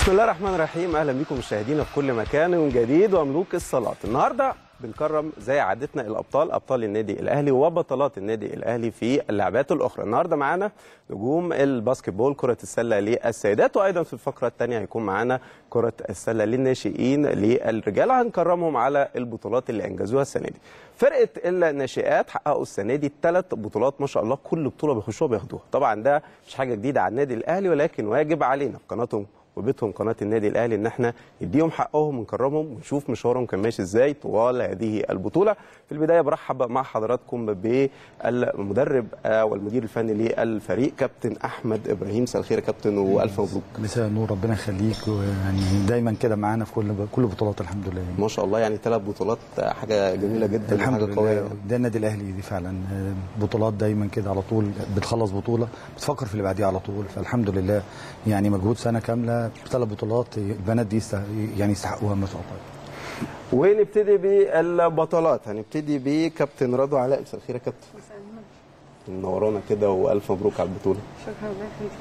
بسم الله الرحمن الرحيم اهلا بكم مشاهدينا في كل مكان جديد وملوك الصلاه النهارده بنكرم زي عادتنا الابطال ابطال النادي الاهلي وبطلات النادي الاهلي في اللعبات الاخرى النهارده معانا نجوم الباسكت بول كره السله للسيدات وايضا في الفقره الثانيه هيكون معانا كره السله للناشئين للرجال هنكرمهم على البطولات اللي انجزوها السنه دي فرقه الناشئات حققوا السنه دي ثلاث بطولات ما شاء الله كل بطوله بيخشوها بياخدوها طبعا ده مش حاجه جديده على النادي الاهلي ولكن واجب علينا في قناتهم وبيتهم قناه النادي الاهلي ان احنا نديهم حقهم ونكرمهم ونشوف مشوارهم كان ماشي ازاي طوال هذه البطوله في البدايه برحب مع حضراتكم بالمدرب والمدير الفني للفريق كابتن احمد ابراهيم مساء الخير يا كابتن والف مبروك مساء النور ربنا يخليك ويعني دايما كده معانا في كل كل بطولات الحمد لله ما شاء الله يعني ثلاث بطولات حاجه جميله جدا الحمد حاجه قويه لله ده النادي الاهلي دي فعلا بطولات دايما كده على طول بتخلص بطوله بتفكر في اللي بعديها على طول فالحمد لله يعني مجهود سنه كامله ثلاث بطولات البنات دي يستح... يعني يستحقوها ما شاء الله ونبتدي بالبطولات هنبتدي بكابتن رضوى علاء مساء الخير يا كابتن منورانا كده والف مبروك على البطوله شكرا الله يخليك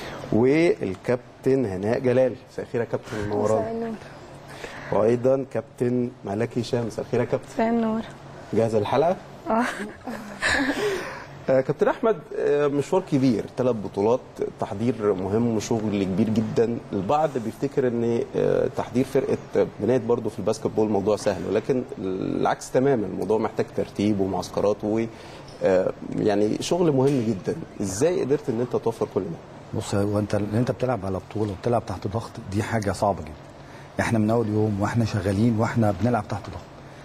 والكابتن هناء جلال مساء الخير يا كابتن منورانا النور وايضا كابتن ملاك هشام مساء الخير يا كابتن مساء النور جاهزه للحلقه؟ اه آه، كابتن احمد آه، مشوار كبير ثلاث بطولات تحضير مهم وشغل كبير جدا البعض بيفتكر ان آه، تحضير فرقه بنات برضو في الباسكت بول موضوع سهل ولكن العكس تماما الموضوع محتاج ترتيب ومعسكرات و آه، يعني شغل مهم جدا ازاي قدرت ان انت توفر كل ده بص هو انت ان انت بتلعب على بطوله وبتلعب تحت ضغط دي حاجه صعبه جدا احنا من اول يوم واحنا شغالين واحنا بنلعب تحت ضغط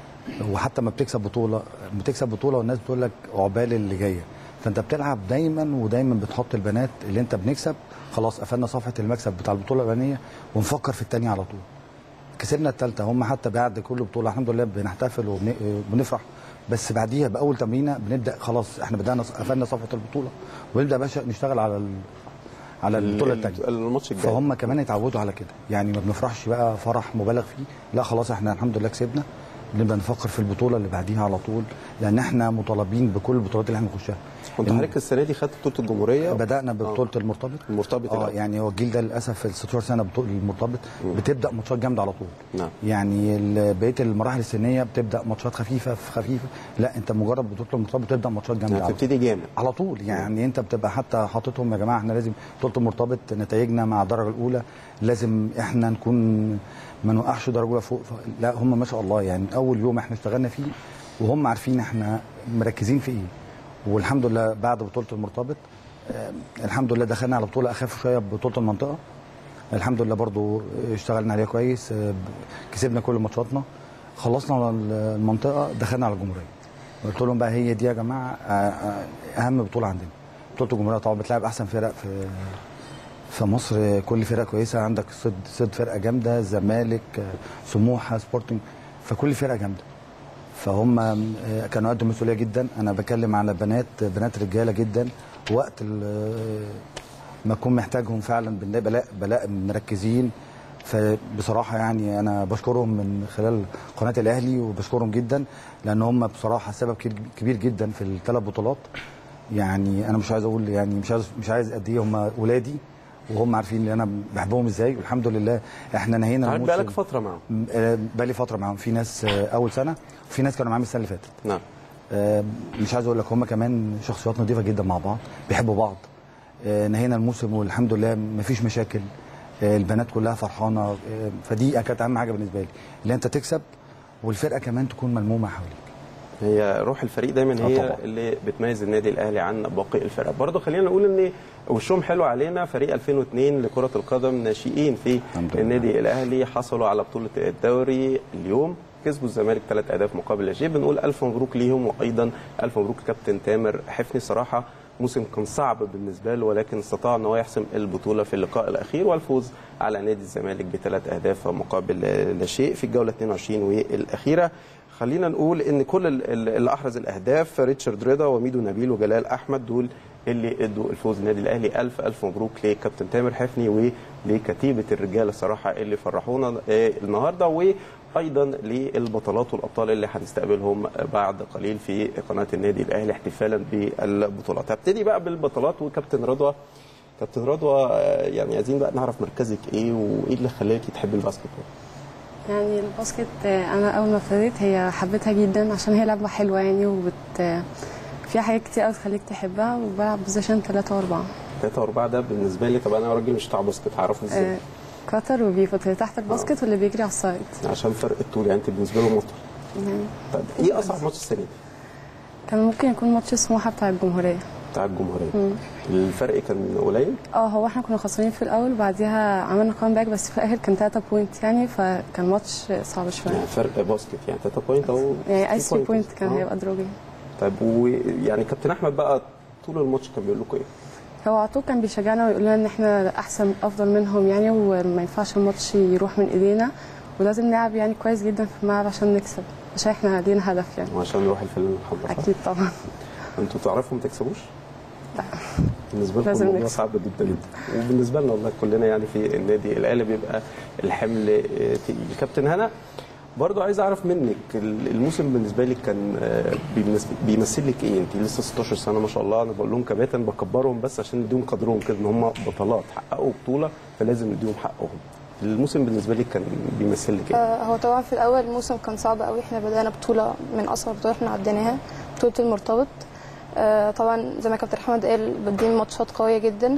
وحتى ما بتكسب بطوله بتكسب بطوله والناس بتقول لك عقبال اللي جايه فانت بتلعب دايما ودايما بتحط البنات اللي انت بنكسب خلاص قفلنا صفحه المكسب بتاع البطوله الاولانيه ونفكر في الثانيه على طول كسبنا الثالثه هم حتى بعد كل بطوله الحمد لله بنحتفل وبنفرح بس بعديها باول تمرينه بنبدا خلاص احنا بدانا قفلنا صفحه البطوله ونبدا باشا نشتغل على ال... على البطوله الثانيه الماتش الجاي فهم كمان اتعودوا على كده يعني ما بنفرحش بقى فرح مبالغ فيه لا خلاص احنا الحمد لله كسبنا نبدا نفكر في البطوله اللي بعديها على طول لان احنا مطالبين بكل البطولات اللي احنا نخشها كنت حضرتك السنه دي خدت بطوله الجمهوريه بدانا ببطوله آه. المرتبط المرتبط اه الأول. يعني هو الجيل ده للاسف في ال 16 سنه بطوله المرتبط بتبدا ماتشات جامده على طول نعم. يعني ال- بقيه المراحل السنيه بتبدا ماتشات خفيفه في خفيفه لا انت مجرد بطوله المرتبط بتبدا ماتشات جامده على طول هتبتدي جامد على طول يعني انت بتبقى حتى حاططهم يا جماعه احنا لازم بطوله المرتبط نتائجنا مع الدرجه الاولى لازم احنا نكون ما نوقعش درجه اولى فوق ف- لا هم ما شاء الله يعني من اول يوم احنا اشتغلنا فيه وهم عارفين احنا مركزين في ايه والحمد لله بعد بطوله المرتبط آه، الحمد لله دخلنا على بطوله اخف شويه بطوله المنطقه الحمد لله برضو اشتغلنا عليها كويس آه، ب- كسبنا كل ماتشاتنا خلصنا المنطقه دخلنا على الجمهوريه قلت لهم بقى هي دي يا جماعه آه، آه، اهم بطوله عندنا بطوله الجمهوريه طبعا بتلعب احسن فرق في في مصر كل فرقه كويسه عندك صد صد فرقه جامده الزمالك آه، سموحه سبورتنج فكل فرقه جامده فهم آه، كانوا قد مسؤوليه جدا انا بكلم على بنات بنات رجاله جدا وقت ال- ما اكون محتاجهم فعلا بنلاقي بلاء بلاء مركزين فبصراحه يعني انا بشكرهم من خلال قناه الاهلي وبشكرهم جدا لان هم بصراحه سبب كبير- كبير جدا في الثلاث بطولات يعني انا مش عايز اقول يعني مش عايز مش عايز قد ايه هم ولادي وهم عارفين ان انا بحبهم ازاي والحمد لله احنا نهينا عارف الموسم بقالك فتره معاهم آه، بقالي فتره معاهم في ناس آه، اول سنه وفي ناس كانوا معاهم السنه اللي فاتت نعم آه، مش عايز اقول لك هم كمان شخصيات نظيفه جدا مع بعض بيحبوا بعض آه، نهينا الموسم والحمد لله مفيش مشاكل آه، البنات كلها فرحانه آه، فدي كانت اهم حاجه بالنسبه لي اللي انت تكسب والفرقه كمان تكون ملمومه حواليك هي روح الفريق دايما آه هي طبعا. اللي بتميز النادي الاهلي عن باقي الفرق برضه خلينا نقول ان وشهم حلو علينا فريق 2002 لكره القدم ناشئين في الحمد لله. النادي الاهلي حصلوا على بطوله الدوري اليوم كسبوا الزمالك ثلاث اهداف مقابل لا شيء بنقول الف مبروك ليهم وايضا الف مبروك كابتن تامر حفني صراحه موسم كان صعب بالنسبه له ولكن استطاع ان هو يحسم البطوله في اللقاء الاخير والفوز على نادي الزمالك بثلاث اهداف مقابل لا شيء في الجوله 22 والاخيره خلينا نقول ان كل ال- ال- اللي احرز الاهداف ريتشارد رضا وميدو نبيل وجلال احمد دول اللي ادوا الفوز للنادي الاهلي الف الف مبروك لكابتن تامر حفني ولكتيبه الرجاله الصراحه اللي فرحونا آه، النهارده وايضا للبطلات والابطال اللي هنستقبلهم بعد قليل في قناه النادي الاهلي احتفالا بالبطولات هبتدي بقى بالبطلات وكابتن رضوى كابتن رضوى آه، يعني عايزين بقى نعرف مركزك ايه وايه اللي خلاكي تحبي الباسكت بول يعني الباسكت آه، انا اول ما ابتديت هي حبيتها جدا عشان هي لعبه حلوه يعني وبت آه، فيها حاجات كتير قوي تخليك تحبها وبلعب بوزيشن 3 و4 ثلاثة وأربعة ده بالنسبة لي طب أنا راجل مش بتاع باسكت هعرفه ازاي؟ كاتر وبيفوت اللي تحت الباسكت واللي بيجري على السايد عشان فرق الطول يعني أنت بالنسبة له مطر يعني طب إيه أصعب ماتش السنة دي كان ممكن يكون ماتش سموحه بتاع الجمهوريه بتاع الجمهورية؟ الفرق كان قليل؟ اه هو احنا كنا خسرانين في الاول وبعديها عملنا كومباك بس في الاخر كان 3 بوينت يعني فكان ماتش صعب شويه يعني فرق باسكت يعني 3 بوينت أو يعني اي 3 بوينت كان آه. هيبقى دروجي طيب ويعني كابتن أحمد بقى طول الماتش كان بيقول لكم إيه؟ هو على طول كان بيشجعنا ويقول لنا ان احنا احسن افضل منهم يعني وما ينفعش الماتش يروح من ايدينا ولازم نلعب يعني كويس جدا في الملعب عشان نكسب عشان احنا لينا هدف يعني وعشان نروح الفيلم الحمراء صح؟ اكيد طبعا انتوا تعرفوا ما تكسبوش؟ لا. بالنسبه لكم لازم الموضوع نكسب. صعب جدا جدا وبالنسبه لنا والله كلنا يعني في النادي الاهلي بيبقى الحمل آه، تقيل كابتن هنا برضو عايز اعرف منك ال- الموسم بالنسبه لك كان آه، بيمس- بيمثل لك ايه انت لسه 16 سنه ما شاء الله انا بقول لهم كباتن بكبرهم بس عشان نديهم قدرهم كده ان هم بطلات حققوا بطوله فلازم نديهم حقهم الموسم بالنسبه لك كان بيمثل لك ايه آه، هو طبعا في الاول الموسم كان صعب قوي احنا بدانا بطوله من اصعب البطولات احنا عديناها بطوله المرتبط آه، طبعا زي ما كابتن احمد قال بادين ماتشات قويه جدا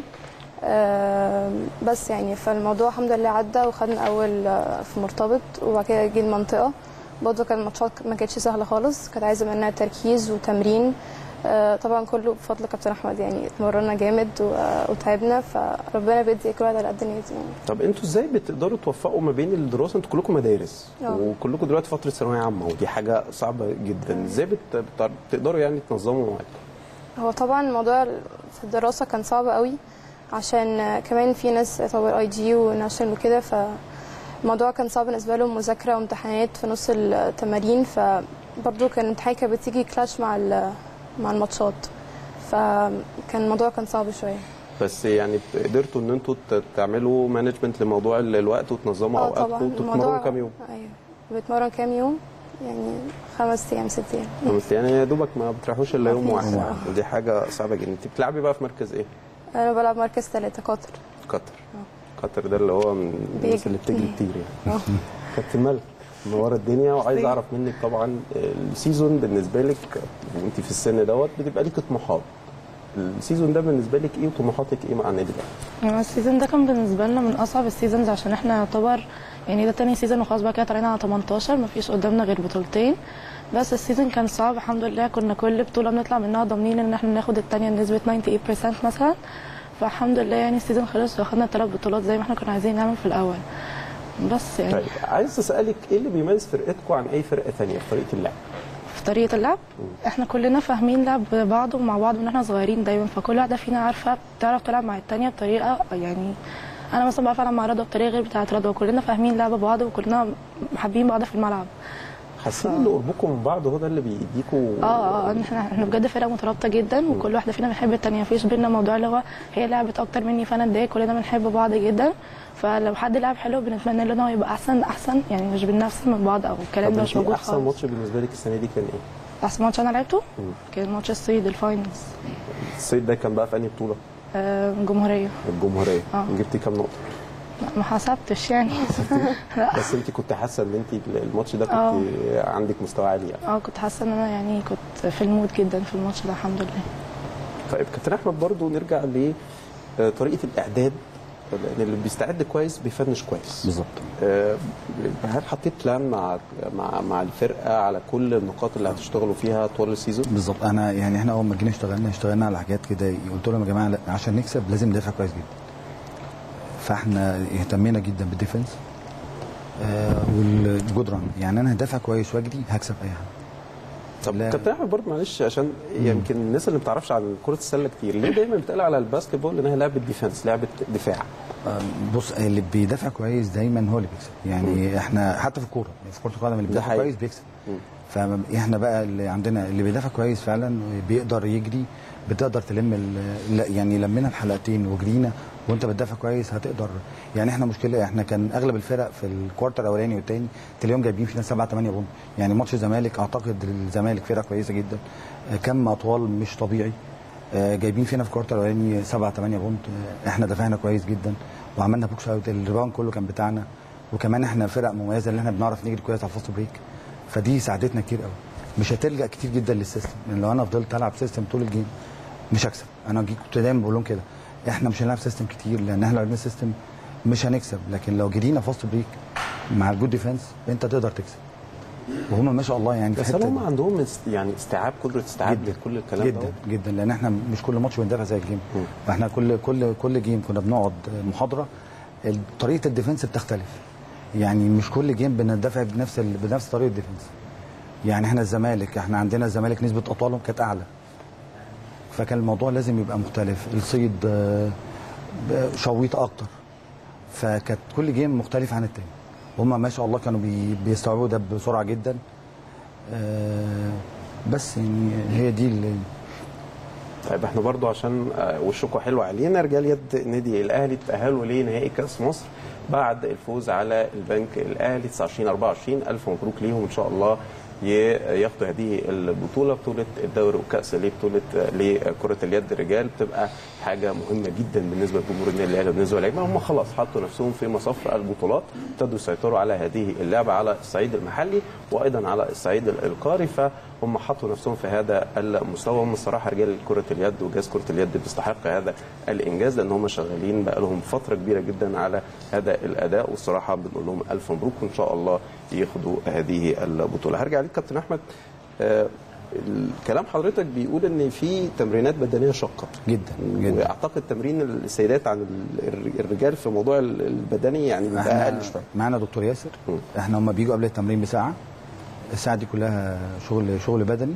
آه، بس يعني فالموضوع الحمد لله عدى وخدنا اول آه، في مرتبط وبعد كده جه المنطقه برضه كان الماتشات ما كانتش سهله خالص كانت عايزه مننا تركيز وتمرين آه، طبعا كله بفضل كابتن احمد يعني اتمرنا جامد و- وتعبنا فربنا بيدي كل واحد على قد نيته يعني طب انتوا ازاي بتقدروا توفقوا ما بين الدراسه انتوا كلكم مدارس اه. وكلكم دلوقتي فتره ثانويه عامه ودي حاجه صعبه جدا ازاي بت- بت- بتقدروا يعني تنظموا وقتكم هو طبعا الموضوع في الدراسة كان صعب قوي عشان آه، كمان في ناس يعتبر اي جي وناشونال وكده فالموضوع كان صعب بالنسبة لهم مذاكرة وامتحانات في نص التمارين فبرضه كان الامتحان كانت بتيجي كلاش مع ال- مع الماتشات فكان الموضوع كان صعب شوية بس يعني قدرتوا ان انتوا ت- تعملوا مانجمنت لموضوع ال- الوقت وتنظموا اه طبعا اوقاتكم وتتمرنوا كام يوم ايوه بتمرن كام يوم يعني خمس ايام ست ايام خمس يعني يا دوبك ما بتروحوش الا يوم مفيش. واحد اه. ودي حاجه صعبه جدا انت بتلعبي بقى في مركز ايه؟ انا بلعب مركز ثلاثة قطر في قطر قطر ده اللي هو من الناس بيجري. اللي بتجري كتير يعني كابتن ملك منوره الدنيا وعايز اعرف منك طبعا السيزون بالنسبه لك وانت في السن دوت بتبقى ليك طموحات السيزون ده بالنسبه لك ايه وطموحاتك ايه مع النادي الاهلي؟ يعني السيزون ده كان بالنسبه لنا من اصعب السيزونز عشان احنا يعتبر يعني ده تاني سيزون وخلاص بقى كده طلعنا على 18 مفيش قدامنا غير بطولتين بس السيزون كان صعب الحمد لله كنا كل بطوله بنطلع منها ضامنين ان احنا ناخد التانيه بنسبه 98% مثلا فالحمد لله يعني السيزون خلص واخدنا ثلاث بطولات زي ما احنا كنا عايزين نعمل في الاول بس يعني طيب عايز اسالك ايه اللي بيميز فرقتكم عن اي فرقه ثانيه في طريقه اللعب؟ في طريقه اللعب احنا كلنا فاهمين لعب بعض ومع بعض من احنا صغيرين دايما فكل واحده فينا عارفه بتعرف تلعب مع التانيه بطريقه يعني انا مثلا بعرف العب مع رضوى بطريقه غير بتاعه رضوى كلنا فاهمين لعب بعض وكلنا حابين بعض في الملعب حاسين ان قربكم من بعض هو ده اللي بيديكوا اه اه احنا احنا بجد فرقه مترابطه جدا وكل واحده فينا بنحب التانيه مفيش بينا موضوع اللي هو هي لعبت اكتر مني فانا اتضايق كلنا بنحب بعض جدا فلو حد لعب حلو بنتمنى له ان هو يبقى احسن احسن يعني مش بننافس من بعض او الكلام طب ده مش انت موجود احسن خالص ماتش بالنسبه لك السنه دي كان ايه؟ احسن ماتش انا لعبته كان ماتش الصيد الفاينلز الصيد ده كان بقى في انهي بطوله؟ آه جمهوريه الجمهوريه اه. جبتي كام نقطه؟ لا، ما حسبتش يعني لا بس انت كنت حاسه ان انت الماتش ده كنت اه. عندك مستوى عالي يعني اه كنت حاسه ان انا يعني كنت في المود جدا في الماتش ده الحمد لله طيب كابتن احمد برضو نرجع لطريقه الاعداد لان اللي بيستعد كويس بيفنش كويس بالظبط آه، هل حطيت بلان مع مع مع الفرقه على كل النقاط اللي هتشتغلوا فيها طول السيزون؟ بالظبط انا يعني احنا اول ما جينا اشتغلنا اشتغلنا على حاجات كده قلت لهم يا جماعه لا، عشان نكسب لازم ندافع كويس جدا فاحنا اهتمينا جدا بالديفنس آه والجود ران يعني انا هدافع كويس واجري هكسب اي حاجه طب لا. كابتن احمد برضو معلش عشان يمكن الناس اللي ما بتعرفش عن كره السله كتير ليه دايما بتقال على الباسكت بول انها لعبه ديفenس لعبه دفاع آه، بص اللي بيدافع كويس دايما هو اللي بيكسب يعني احنا حتى في الكوره في كره القدم اللي ده بيدافع حقيقي. كويس بيكسب فاحنا بقى اللي عندنا اللي بيدافع كويس فعلا بيقدر يجري بتقدر تلم ال- لا، يعني لمينا الحلقتين وجرينا وانت بتدافع كويس هتقدر يعني احنا مشكله احنا كان اغلب الفرق في الكوارتر الاولاني والثاني تلاقيهم جايبين فينا 7 8 بونت يعني ماتش الزمالك اعتقد الزمالك فرقه كويسه جدا آه، كم اطوال مش طبيعي آه، جايبين فينا في الكوارتر الاولاني 7 8 بونت آه، احنا دافعنا كويس جدا وعملنا بوكس اوت الريباوند كله كان بتاعنا وكمان احنا فرق مميزه اللي احنا بنعرف نجري كويس على الفاست بريك فدي ساعدتنا كتير قوي مش هتلجا كتير جدا للسيستم لان لو انا فضلت العب سيستم طول الجيم مش هكسب انا جي- كنت دايما بقول لهم كده احنا مش هنلعب سيستم كتير لان احنا لو لعبنا سيستم مش هنكسب لكن لو جرينا فاست بريك مع الجود ديفense انت تقدر تكسب وهم ما شاء الله يعني في بس هل الحته هم دي. عندهم است- يعني استيعاب قدره استيعاب جدا لكل الكلام جدا ده جدا لان احنا مش كل ماتش بندافع زي الجيم مم. فاحنا كل كل كل جيم كنا بنقعد محاضره ال- طريقه الديفنس بتختلف يعني مش كل جيم بندافع بنفس ال... بنفس طريقه الديفنس يعني احنا الزمالك احنا عندنا الزمالك نسبه اطوالهم كانت اعلى فكان الموضوع لازم يبقى مختلف الصيد آه، ب- شويط اكتر فكانت كل جيم مختلف عن التاني هم ما شاء الله كانوا بي... بيستوعبوا ده بسرعه جدا آه، بس يعني هي دي اللي طيب احنا برضو عشان آه، وشكوا حلو علينا رجال يد نادي الاهلي تاهلوا لنهائي كاس مصر بعد الفوز على البنك الاهلي 29 24 الف مبروك ليهم ان شاء الله ي- ياخدوا هذه البطوله بطوله الدوري والكاس اللي بطوله آه، لكره اليد الرجال بتبقى حاجه مهمه جدا بالنسبه لجمهور النادي الاهلي وبالنسبه للعيبه هم خلاص حطوا نفسهم في مصف البطولات ابتدوا يسيطروا على هذه اللعبه على الصعيد المحلي وايضا على الصعيد القاري فهم حطوا نفسهم في هذا المستوى هم الصراحه رجال كره اليد وجهاز كره اليد بيستحق هذا الانجاز لان هم شغالين بقى لهم فتره كبيره جدا على هذا الاداء والصراحه بنقول لهم الف مبروك وان شاء الله ياخدوا هذه البطوله هرجع ليك كابتن احمد آه، الكلام حضرتك بيقول ان في تمرينات بدنيه شاقه جدا جدا واعتقد تمرين السيدات عن ال- الرجال في موضوع البدني يعني بيبقى احنا اقل شويه معانا دكتور ياسر مم. احنا هم بيجوا قبل التمرين بساعه الساعه دي كلها شغل شغل بدني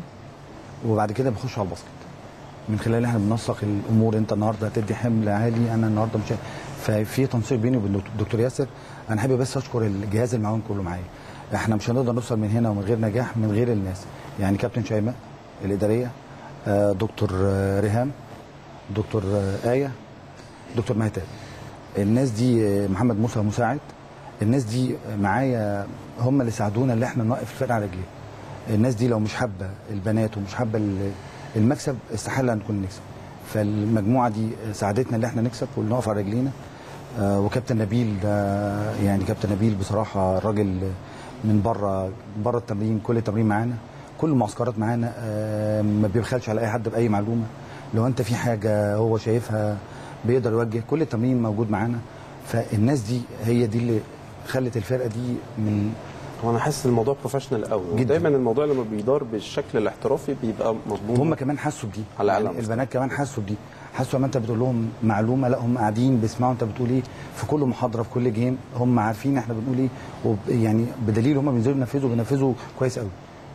وبعد كده بيخشوا على الباسكت من خلال احنا بننسق الامور انت النهارده هتدي حمل عالي انا النهارده مش ففي تنسيق بيني وبين الدكتور ياسر انا حابب بس اشكر الجهاز المعاون كله معايا احنا مش هنقدر نوصل من هنا ومن غير نجاح من غير الناس يعني كابتن شيماء الاداريه آه، دكتور آه، ريهام دكتور آه، ايه دكتور مهتاب الناس دي آه، محمد موسى مساعد الناس دي معايا هم اللي ساعدونا اللي احنا نوقف الفرقه على رجليها الناس دي لو مش حابه البنات ومش حابه ال- المكسب استحاله نكون نكسب فالمجموعه دي ساعدتنا ان احنا نكسب ونقف على رجلينا آه، وكابتن نبيل ده يعني كابتن نبيل بصراحه راجل من بره بره التمرين كل التمرين معانا كل المعسكرات معانا آه، ما بيبخلش على اي حد باي معلومه لو انت في حاجه هو شايفها بيقدر يوجه كل التمرين موجود معانا فالناس دي هي دي اللي خلت الفرقه دي من هو انا حاسس الموضوع بروفيشنال قوي جداً. دايما الموضوع لما بيدار بالشكل الاحترافي بيبقى مضمون هم كمان حسوا بدي على أعلى يعني مستوى. البنات كمان حسوا بدي حسوا لما انت بتقول لهم معلومه لا هم قاعدين بيسمعوا انت بتقول ايه في كل محاضره في كل جيم هم عارفين احنا بنقول ايه وب يعني بدليل هم بينزلوا ينفذوا بينفذوا كويس قوي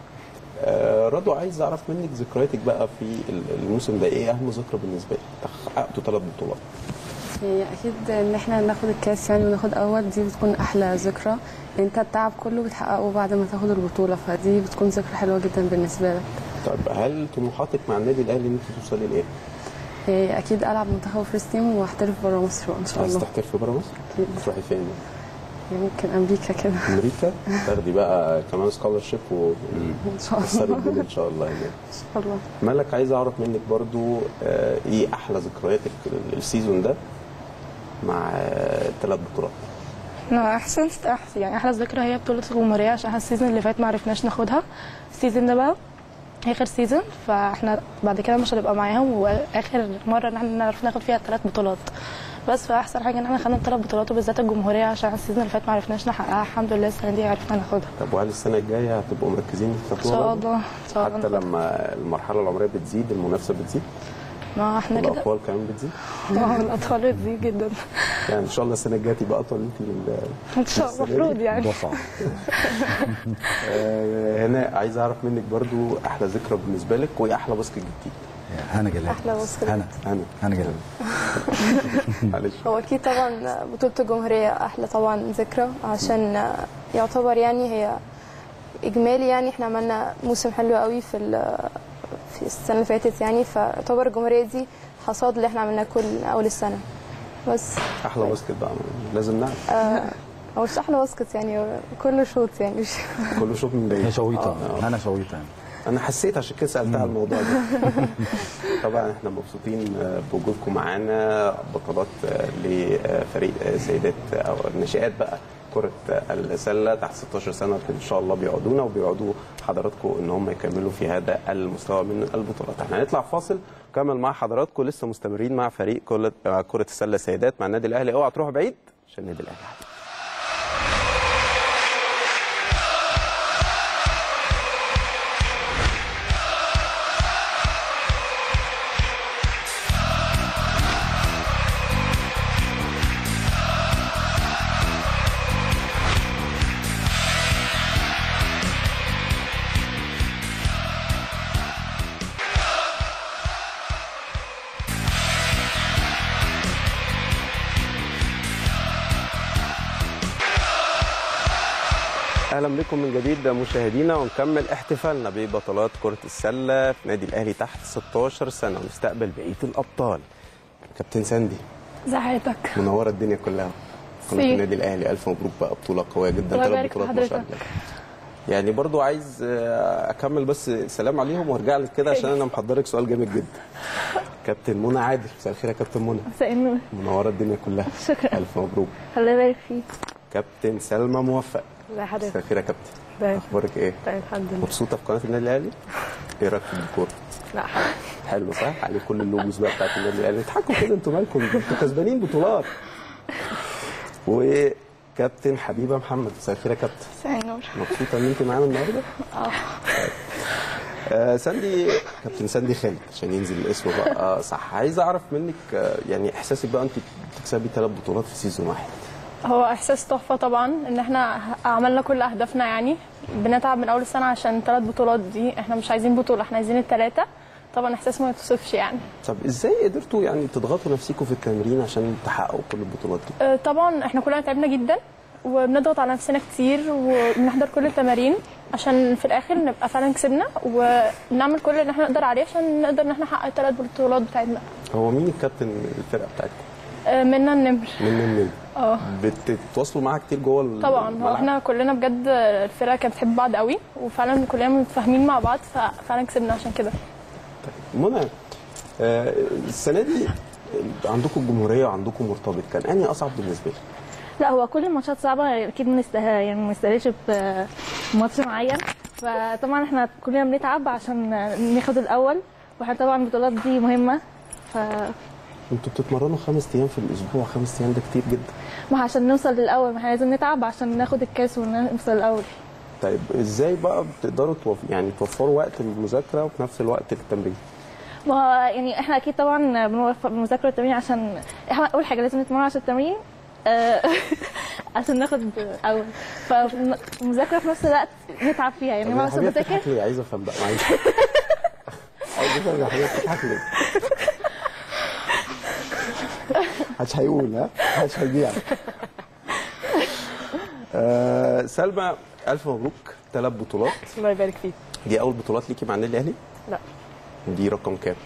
آه رضوى عايز اعرف منك ذكرياتك بقى في ال- الموسم ده ايه اهم ذكرى بالنسبه لك حققتوا ثلاث بطولات يعني اكيد ان احنا ناخد الكاس يعني وناخد اول دي بتكون احلى ذكرى انت التعب كله بتحققه بعد ما تاخد البطوله فدي بتكون ذكرى حلوه جدا بالنسبه لك طيب هل طموحاتك مع النادي الاهلي ان انت توصلي لايه؟ يعني اكيد العب منتخب فيرست تيم واحترف بره مصر بقى ان شاء عايز الله تحترفي بره مصر؟ أكيد. تروحي فين؟ يعني يمكن امريكا كده امريكا تاخدي بقى كمان سكولرشيب ان شاء وتكسري الله الدنيا ان شاء الله يعني ان شاء الله مالك عايز اعرف منك برضو آه، ايه احلى ذكرياتك السيزون ده مع الثلاث بطولات انا احسن أحسن يعني احلى ذكرى هي بطوله الجمهوريه عشان احنا السيزون اللي فات ما عرفناش ناخدها السيزون ده بقى اخر سيزون فاحنا بعد كده مش هنبقى معاهم واخر مره ان احنا نعرف ناخد فيها ثلاث بطولات بس فاحسن حاجه ان احنا خدنا ثلاث بطولات وبالذات الجمهوريه عشان السيزون اللي فات ما عرفناش نحققها الحمد لله السنه دي عرفنا ناخدها طب وهل السنه الجايه هتبقوا مركزين في ان شاء الله ان شاء حتى الله لما المرحله العمريه بتزيد المنافسه بتزيد ما احنا كده والاطوال كمان بتزيد اه الاطفال بتزيد جدا يعني ان شاء الله السنه الجايه تبقى اطول انت من ان شاء الله المفروض يعني الموضوع صعب آه، هنا عايز اعرف منك برضو احلى ذكرى بالنسبه لك وايه احلى باسكت جديد هنا جلال أحلى باسكت. هنا انا هنا جلال معلش هو اكيد طبعا بطوله الجمهوريه احلى طبعا ذكرى عشان يعتبر يعني هي اجمالي يعني احنا عملنا موسم حلو قوي في ال- في السنه اللي فاتت يعني فيعتبر الجمهوريه دي حصاد اللي احنا عملناه كل اول السنه بس احلى باسكت بقى لازم نعرف آه هو مش احلى باسكت يعني هو كله شوط يعني مش كله شوط من هي بعيد شويطه آه. انا شويطه يعني انا حسيت عشان كده سالتها على الموضوع ده طبعا احنا مبسوطين آه، بوجودكم معانا بطلات آه، لفريق آه، سيدات او الناشئات بقى كرة السلة تحت 16 سنة ان شاء الله بيقعدونا وبيقعدوا حضراتكم ان هم يكملوا في هذا المستوى من البطولات احنا هنطلع فاصل كمل مع حضراتكم لسه مستمرين مع فريق كرة آه، كرة السلة سيدات مع النادي الاهلي اوعى تروحوا بعيد عشان النادي الاهلي عادي. اهلا بكم من جديد مشاهدينا ونكمل احتفالنا ببطولات كرة السلة في نادي الاهلي تحت 16 سنة ونستقبل بقية الابطال كابتن ساندي ازي حضرتك منوره الدنيا كلها قناه سي. النادي الاهلي الف مبروك بقى بطوله قويه جدا الله ثلاث يبارك في بطولات ما شاء حضرتك. الله يعني برضو عايز آه، اكمل بس سلام عليهم وارجع لك كده عشان انا محضرك سؤال جامد جدا كابتن منى عادل مساء الخير يا كابتن منى مساء النور منوره الدنيا كلها شكرا الف مبروك الله يبارك فيك كابتن سلمى موفق ازي مساء حضرتك الخير يا كابتن طيب اخبارك ايه طيب الحمد لله مبسوطه في قناه النادي الاهلي ايه رايك في الديكور لا حاضر حلو صح عليه كل اللوجوز بقى بتاعت النادي الاهلي اضحكوا كده انتوا مالكم انتوا كسبانين بطولات وكابتن حبيبه محمد مساء الخير يا كابتن مساء النور مبسوطه ان انت معانا النهارده؟ اه آه ساندي كابتن ساندي خالد عشان ينزل الاسم بقى آه صح عايز اعرف منك آه يعني احساسك بقى انت بتكسبي ثلاث بطولات في سيزون واحد هو احساس تحفه طبعا ان احنا عملنا كل اهدافنا يعني بنتعب من اول السنه عشان ثلاث بطولات دي احنا مش عايزين بطوله احنا عايزين الثلاثه طبعا احساس ما يتوصفش يعني طب ازاي قدرتوا يعني تضغطوا نفسكم في التمرين عشان تحققوا كل البطولات دي؟ اه، طبعا احنا كلنا تعبنا جدا وبنضغط على نفسنا كتير وبنحضر كل التمارين عشان في الاخر نبقى فعلا كسبنا ونعمل كل اللي احنا نقدر عليه عشان نقدر ان احنا نحقق الثلاث بطولات بتاعتنا هو مين الكابتن الفرقه بتاعتكم؟ اه، منا النمر من من اه بتتواصلوا معاها كتير جوه ال- طبعا هو الملعب؟ احنا كلنا بجد الفرقه كانت بتحب بعض قوي وفعلا كلنا متفاهمين مع بعض ففعلا كسبنا عشان كده منى آه، السنه دي عندكم الجمهوريه وعندكم مرتبط كان انهي اصعب بالنسبه لك؟ لا هو كل الماتشات صعبة أكيد ما نستاهل يعني ما نستاهلش بماتش معين فطبعا احنا كلنا بنتعب عشان ناخد الأول واحنا طبعا البطولات دي مهمة ف انتوا بتتمرنوا خمس ايام في الاسبوع خمس ايام ده كتير جدا ما عشان نوصل للأول ما احنا لازم نتعب عشان ناخد الكاس ونوصل الأول طيب ازاي بقى بتقدروا توف... يعني توفروا وقت المذاكره وفي نفس الوقت التمرين؟ ما هو يعني احنا أكيد طبعا بنوفق المذاكرة والتمرين عشان احنا أول حاجة لازم نتمرن عشان التمرين آه، عشان ناخد أول فالمذاكرة في نفس الوقت نتعب فيها يعني طب ما يا مثلا حبيبي بذاكر بتضحك ليه؟ عايز افهم بقى معلش عايز افهم يا حبيبي بتضحك ليه؟ محدش هيقول ها؟ محدش هيبيع آه سلمى الف مبروك ثلاث بطولات الله يبارك فيك دي اول بطولات ليكي مع النادي الاهلي؟ لا دي رقم كام؟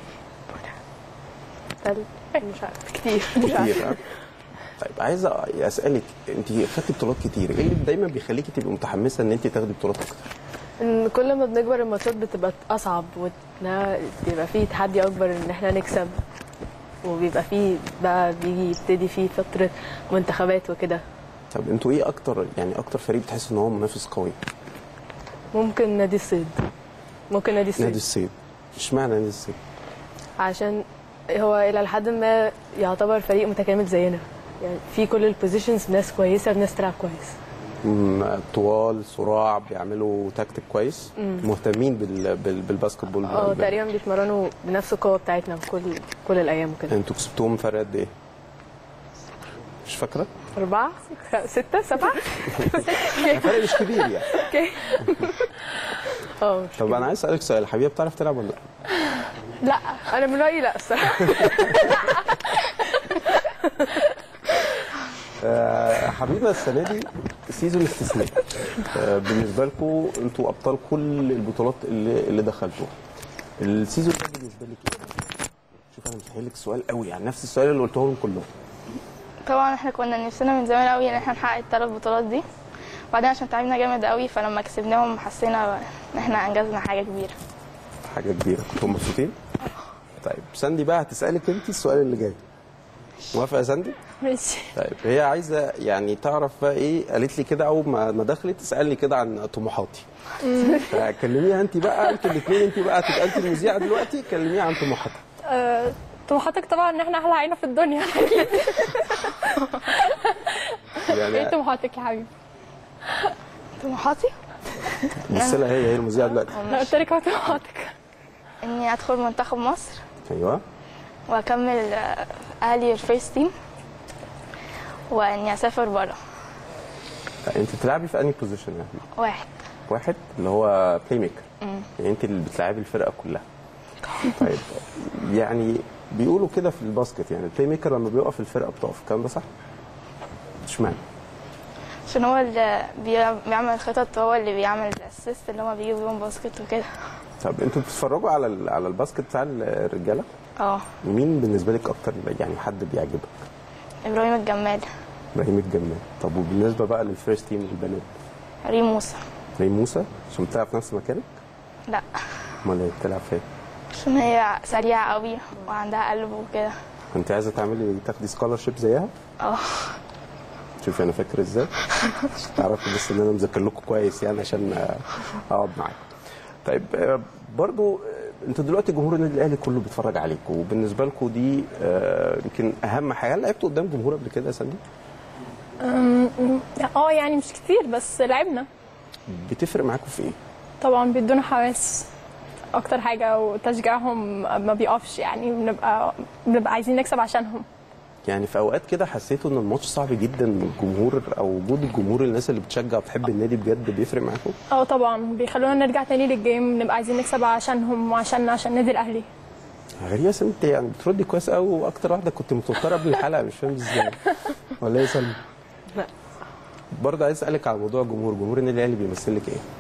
مش عارف كتير مش عارف كتير ها؟ طيب عايز اسالك انت خدتي بطولات كتير ايه اللي دايما بيخليكي تبقي متحمسه ان انت تاخدي بطولات اكتر؟ ان كل ما بنكبر الماتشات بتبقى اصعب وإنها بيبقى فيه تحدي اكبر ان احنا نكسب وبيبقى فيه بقى بيجي يبتدي فيه فتره منتخبات وكده طب انتوا ايه اكتر يعني اكتر فريق بتحس ان هو منافس قوي؟ ممكن نادي الصيد ممكن نادي الصيد نادي الصيد اشمعنى نادي الصيد؟ عشان هو الى حد ما يعتبر فريق متكامل زينا يعني في كل البوزيشنز ناس كويسه ناس تلعب كويس مم، طوال صراع بيعملوا تكتيك كويس مهتمين بال... بال... بالباسكت بول اه بال- تقريبا بيتمرنوا بنفس القوه بتاعتنا في كل كل الايام وكده انتوا كسبتوهم فرق قد ايه؟ مش فاكره؟ أربعة ستة سبعة فرق مش كبير يعني اوكي اه مش طب انا عايز اسالك سؤال حبيبه بتعرف تلعب ولا لا؟ لا انا من رايي لا الصراحه آه، حبيبه السنه دي سيزون استثنائي آه، بالنسبه لكم انتوا ابطال كل البطولات اللي اللي دخلتوها السيزون ده بالنسبه لك ايه؟ شوف انا مسهل لك السؤال قوي يعني نفس السؤال اللي قلته لهم كلهم طبعا احنا كنا نفسنا من زمان قوي ان احنا نحقق الثلاث بطولات دي وبعدين عشان تعبنا جامد قوي فلما كسبناهم حسينا ان احنا انجزنا حاجه كبيره حاجه كبيره كنتوا مبسوطين طيب ساندي بقى هتسالك انت السؤال اللي جاي موافقه يا ساندي ماشي طيب هي عايزه يعني تعرف بقى ايه قالت لي كده اول ما ما دخلت تسالني كده عن طموحاتي فكلميها انت بقى انتوا الاثنين انت بقى تبقى انت المذيعه دلوقتي كلميها عن طموحاتك آه، طموحاتك طبعا ان احنا احلى عينه في الدنيا ايه يعني طموحاتك يا حبيبي؟ طموحاتي بص لها هي هي المذيعه دلوقتي انا قلت لك اهو طموحاتك اني ادخل منتخب مصر ايوه واكمل آه، اهلي الفيرست تيم واني اسافر بره انت بتلعبي في انهي بوزيشن يا حبيبي؟ واحد واحد اللي هو بلاي ميكر يعني انت اللي بتلعبي الفرقه كلها طيب يعني بيقولوا كده في الباسكت يعني البلاي ميكر لما بيقف الفرقه بتقف الكلام ده صح؟ اشمعنى؟ عشان هو اللي بي- بيعمل خطط هو اللي بيعمل الاسيست اللي هما بيجيبوا بيهم باسكت وكده طب انتوا بتتفرجوا على ال- على الباسكت بتاع الرجاله؟ اه مين بالنسبه لك اكتر يعني حد بيعجبك؟ ابراهيم الجمال ابراهيم الجمال طب وبالنسبه بقى للفيرست تيم البنات ريم موسى ابراهيم موسى عشان بتلعب في نفس مكانك؟ لا امال ايه بتلعب فين؟ عشان هي سريعة قوي وعندها قلب وكده انت عايزه تعملي تاخدي سكولرشيب زيها؟ اه شوفي انا فاكر ازاي عشان تعرفوا بس ان انا مذاكر لكم كويس يعني عشان آه، اقعد معاكم طيب آه، برضو آه، انتوا دلوقتي جمهور النادي الاهلي كله بيتفرج عليكم وبالنسبه لكم دي آه، يمكن اهم حاجه هل لعبتوا قدام جمهور قبل كده يا ساندي؟ اه يعني مش كتير بس لعبنا بتفرق معاكم في ايه؟ طبعا بيدونا حماس اكتر حاجه وتشجيعهم ما بيقفش يعني بنبقى بنبقى عايزين نكسب عشانهم يعني في اوقات كده حسيتوا ان الماتش صعب جدا من الجمهور او وجود الجمهور الناس اللي بتشجع وبتحب النادي بجد بيفرق معاكم؟ اه طبعا بيخلونا نرجع تاني للجيم نبقى عايزين نكسب عشانهم وعشاننا عشان النادي الاهلي غريبة يا سلمى انت يعني بتردي كويس قوي واكتر واحده كنت متوتره قبل الحلقه مش فاهم ازاي ولا ايه يا سلمى؟ لا. برضه عايز اسالك على موضوع الجمهور، جمهور النادي الاهلي بيمثل لك ايه؟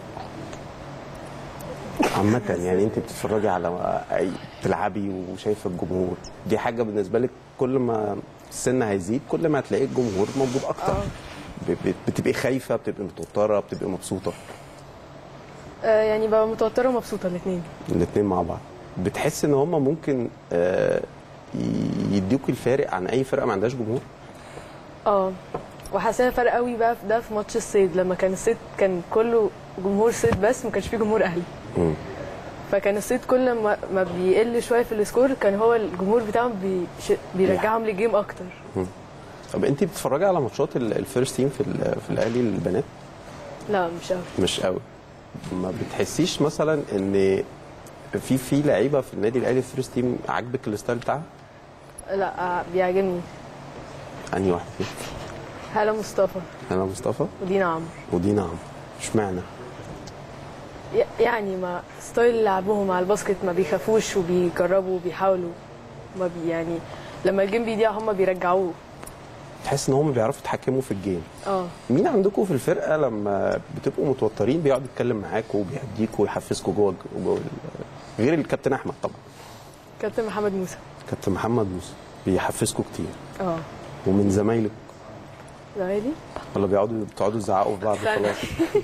عامة يعني انت بتتفرجي على اي بتلعبي وشايفه الجمهور دي حاجه بالنسبه لك كل ما السن هيزيد كل ما هتلاقي الجمهور موجود اكتر ب- ب- بتبقي خايفه بتبقي متوتره بتبقي مبسوطه آه، يعني ببقى متوتره ومبسوطه الاثنين الاثنين مع بعض بتحس ان هم ممكن آه، يديوك الفارق عن اي فرقه ما عندهاش جمهور اه وحاساها فرق قوي بقى في ده في ماتش الصيد لما كان الصيد كان كله جمهور صيد بس ما كانش فيه جمهور اهلي مم. فكان الصيد كل ما, ما بيقل شويه في السكور كان هو الجمهور بتاعهم بيش... بيرجعهم للجيم اكتر طب انت بتتفرجي على ماتشات ال- الفيرست تيم في ال- في الاهلي البنات لا مش قوي مش قوي ما بتحسيش مثلا ان في في لعيبه في النادي الاهلي الفيرست تيم عاجبك الستايل بتاعها لا آه، بيعجبني انهي واحده فيهم هلا مصطفى انا مصطفى ودينا عمرو ودينا عمرو اشمعنى ي- يعني ما ستايل لعبهم على الباسكت ما بيخافوش وبيجربوا وبيحاولوا ما بي يعني لما الجيم بيضيع هم بيرجعوه تحس ان هم بيعرفوا يتحكموا في الجيم اه مين عندكم في الفرقه لما بتبقوا متوترين بيقعد يتكلم معاكم وبيهديكوا ويحفزكوا جوه جوه ال- غير الكابتن احمد طبعا كابتن محمد موسى كابتن محمد موسى بيحفزكوا كتير اه ومن زمايلك زمايلي ولا بيقعدوا بتقعدوا تزعقوا في بعض لا. خلاص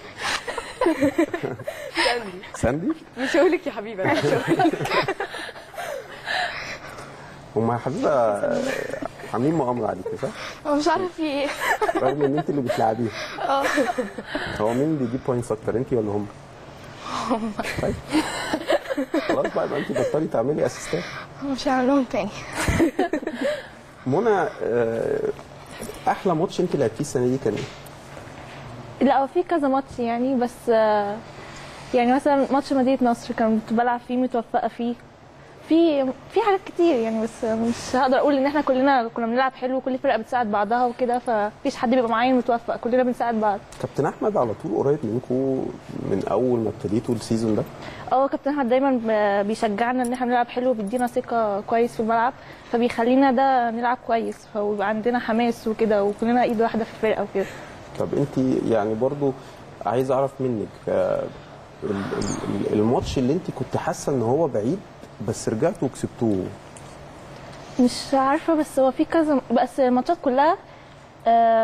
ساندي ساندي مش هقولك يا حبيبي انا مش هقولك هم يا حبيبه آه، عاملين مؤامره عليكي صح؟ أنا مش عارفه في ايه رغم ان انت اللي بتلعبيها اه هو مين بيجيب بوينتس اكتر انت ولا هم؟ طيب. خلاص بقى يبقى انت بطلي تعملي اسيستات مش هعمل لهم تاني منى آه، احلى ماتش انت لعبتيه السنه دي كان ايه؟ لا هو في كذا ماتش يعني بس آه، يعني مثلا ماتش مدينة نصر كنت بلعب فيه متوفقة فيه في في حاجات كتير يعني بس مش هقدر اقول ان احنا كلنا كنا بنلعب حلو وكل فرقه بتساعد بعضها وكده فمفيش حد بيبقى معين متوفق كلنا بنساعد بعض كابتن احمد على طول قريب منكم من اول ما ابتديتوا السيزون ده اه كابتن احمد دايما ب- بيشجعنا ان احنا نلعب حلو وبيدينا ثقه كويس في الملعب فبيخلينا ده نلعب كويس فيبقى عندنا حماس وكده وكلنا ايد واحده في الفرقه وكده طب انت يعني برضو عايز اعرف منك آه، ال- ال- ال- الماتش اللي انت كنت حاسه ان هو بعيد بس رجعتوا وكسبتوه مش عارفه بس هو في كذا بس الماتشات كلها آه،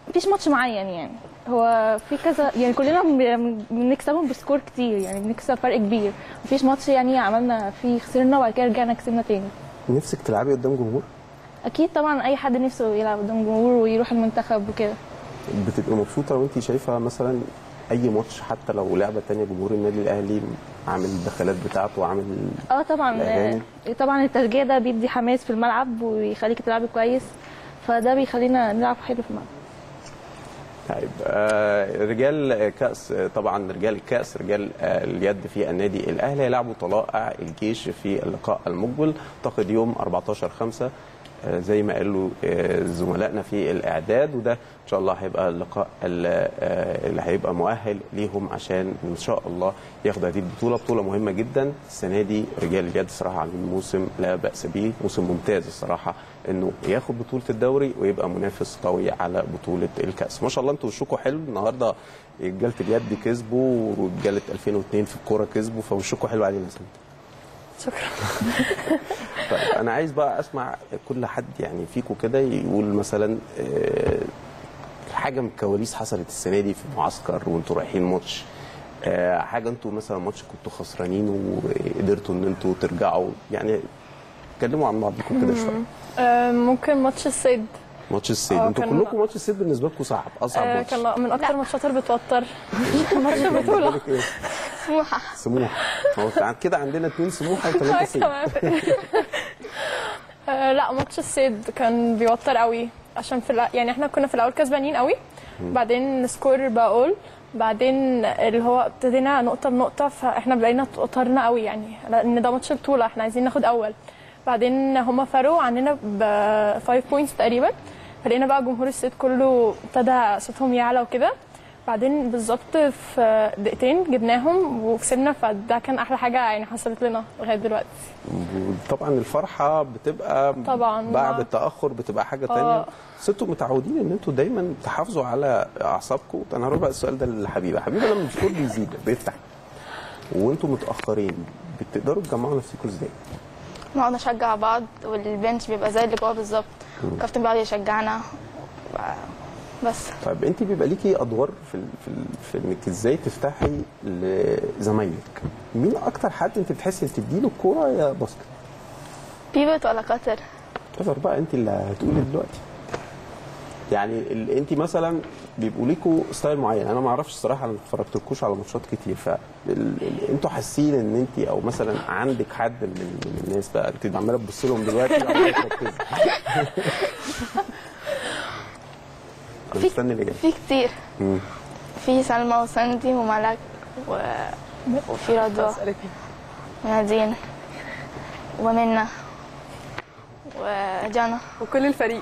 مفيش ماتش معين يعني هو في كذا يعني كلنا بن- بنكسبهم بسكور كتير يعني بنكسب فرق كبير مفيش ماتش يعني عملنا فيه خسرنا وبعد كده رجعنا كسبنا تاني نفسك تلعبي قدام جمهور اكيد طبعا اي حد نفسه يلعب قدام جمهور ويروح المنتخب وكده بتبقي مبسوطه وانت شايفه مثلا اي ماتش حتى لو لعبه تانية جمهور النادي الاهلي عامل الدخلات بتاعته وعامل اه طبعا الأغاني. آه، طبعا التشجيع ده بيدي حماس في الملعب ويخليك تلعبي كويس فده بيخلينا نلعب حلو في الملعب طيب آه، رجال كاس طبعا رجال الكاس رجال آه، اليد في النادي الاهلي هيلعبوا طلائع الجيش في اللقاء المقبل اعتقد يوم 14 5 زي ما قالوا آه، زملائنا في الاعداد وده ان شاء الله هيبقى اللقاء ال- آه، اللي هيبقى مؤهل ليهم عشان ان شاء الله ياخدوا هذه البطوله بطوله مهمه جدا السنه دي رجال اليد الصراحه عاملين موسم لا باس به موسم ممتاز الصراحه انه ياخد بطوله الدوري ويبقى منافس قوي على بطوله الكاس ما شاء الله انتوا وشكوا حلو النهارده رجاله اليد كسبوا ورجاله 2002 في الكوره كسبوا فوشكوا حلو علينا سنة. شكرا طيب انا عايز بقى اسمع كل حد يعني فيكم كده يقول مثلا آه، حاجه من الكواليس حصلت السنه دي في معسكر وانتوا رايحين ماتش آه، حاجه انتوا مثلا ماتش كنتوا خسرانين وقدرتوا ان انتوا ترجعوا يعني اتكلموا عن بعضكم كده شويه آه، ممكن ماتش الصيد ماتش السيد آه، انتوا كان- كلكم ماتش السيد بالنسبه لكم صعب اصعب آه، ماتش كان من اكتر الماتشات اللي بتوتر ماتش البطوله بالك إيه؟ سموحه سموحه هو كان كده عندنا اثنين سموحه وثلاثه سيد كمان. آه، لا ماتش الصيد كان بيوتر قوي عشان في الأ- يعني احنا كنا في الاول كسبانين قوي بعدين سكور بقول بعدين اللي هو ابتدينا نقطه بنقطه فاحنا بقينا توترنا قوي يعني لان ده ماتش بطوله احنا عايزين ناخد اول بعدين هم فرقوا عننا ب 5 بوينتس تقريبا فلقينا بقى جمهور الصيد كله ابتدى صوتهم يعلى وكده بعدين بالظبط في دقيقتين جبناهم وكسبنا فده كان احلى حاجه يعني حصلت لنا لغايه دلوقتي طبعا الفرحه بتبقى طبعا. بعد التاخر بتبقى حاجه تانية آه. بس انتوا متعودين ان انتوا دايما تحافظوا على اعصابكم انا هروح بقى السؤال ده لحبيبه حبيبه لما السكور بيزيد بيفتح وانتوا متاخرين بتقدروا تجمعوا نفسكم ازاي؟ نقعد نشجع بعض والبنش بيبقى زي اللي جوه بالظبط الكابتن بيقعد يشجعنا بس طيب انت بيبقى ليكي ادوار في ال في, ال في انك ازاي تفتحي لزمايلك مين اكتر حد انت بتحسي تديله الكوره يا باسكت؟ بيبت ولا قطر قدر بقى انت اللي هتقولي دلوقتي يعني ال... انت مثلا بيبقوا ليكوا ستايل معين انا ما اعرفش الصراحه انا ما اتفرجتلكوش على ماتشات كتير ف ال... ال... انتوا حاسين ان انت او مثلا عندك حد من, من الناس بقى انت عماله تبص لهم دلوقتي عمالة تركزي. انا في- مستني الاجابه في كتير مم. في سلمى وساندي وملك و... وفي رضوى اسالك ونادين ومنى وجانا وكل الفريق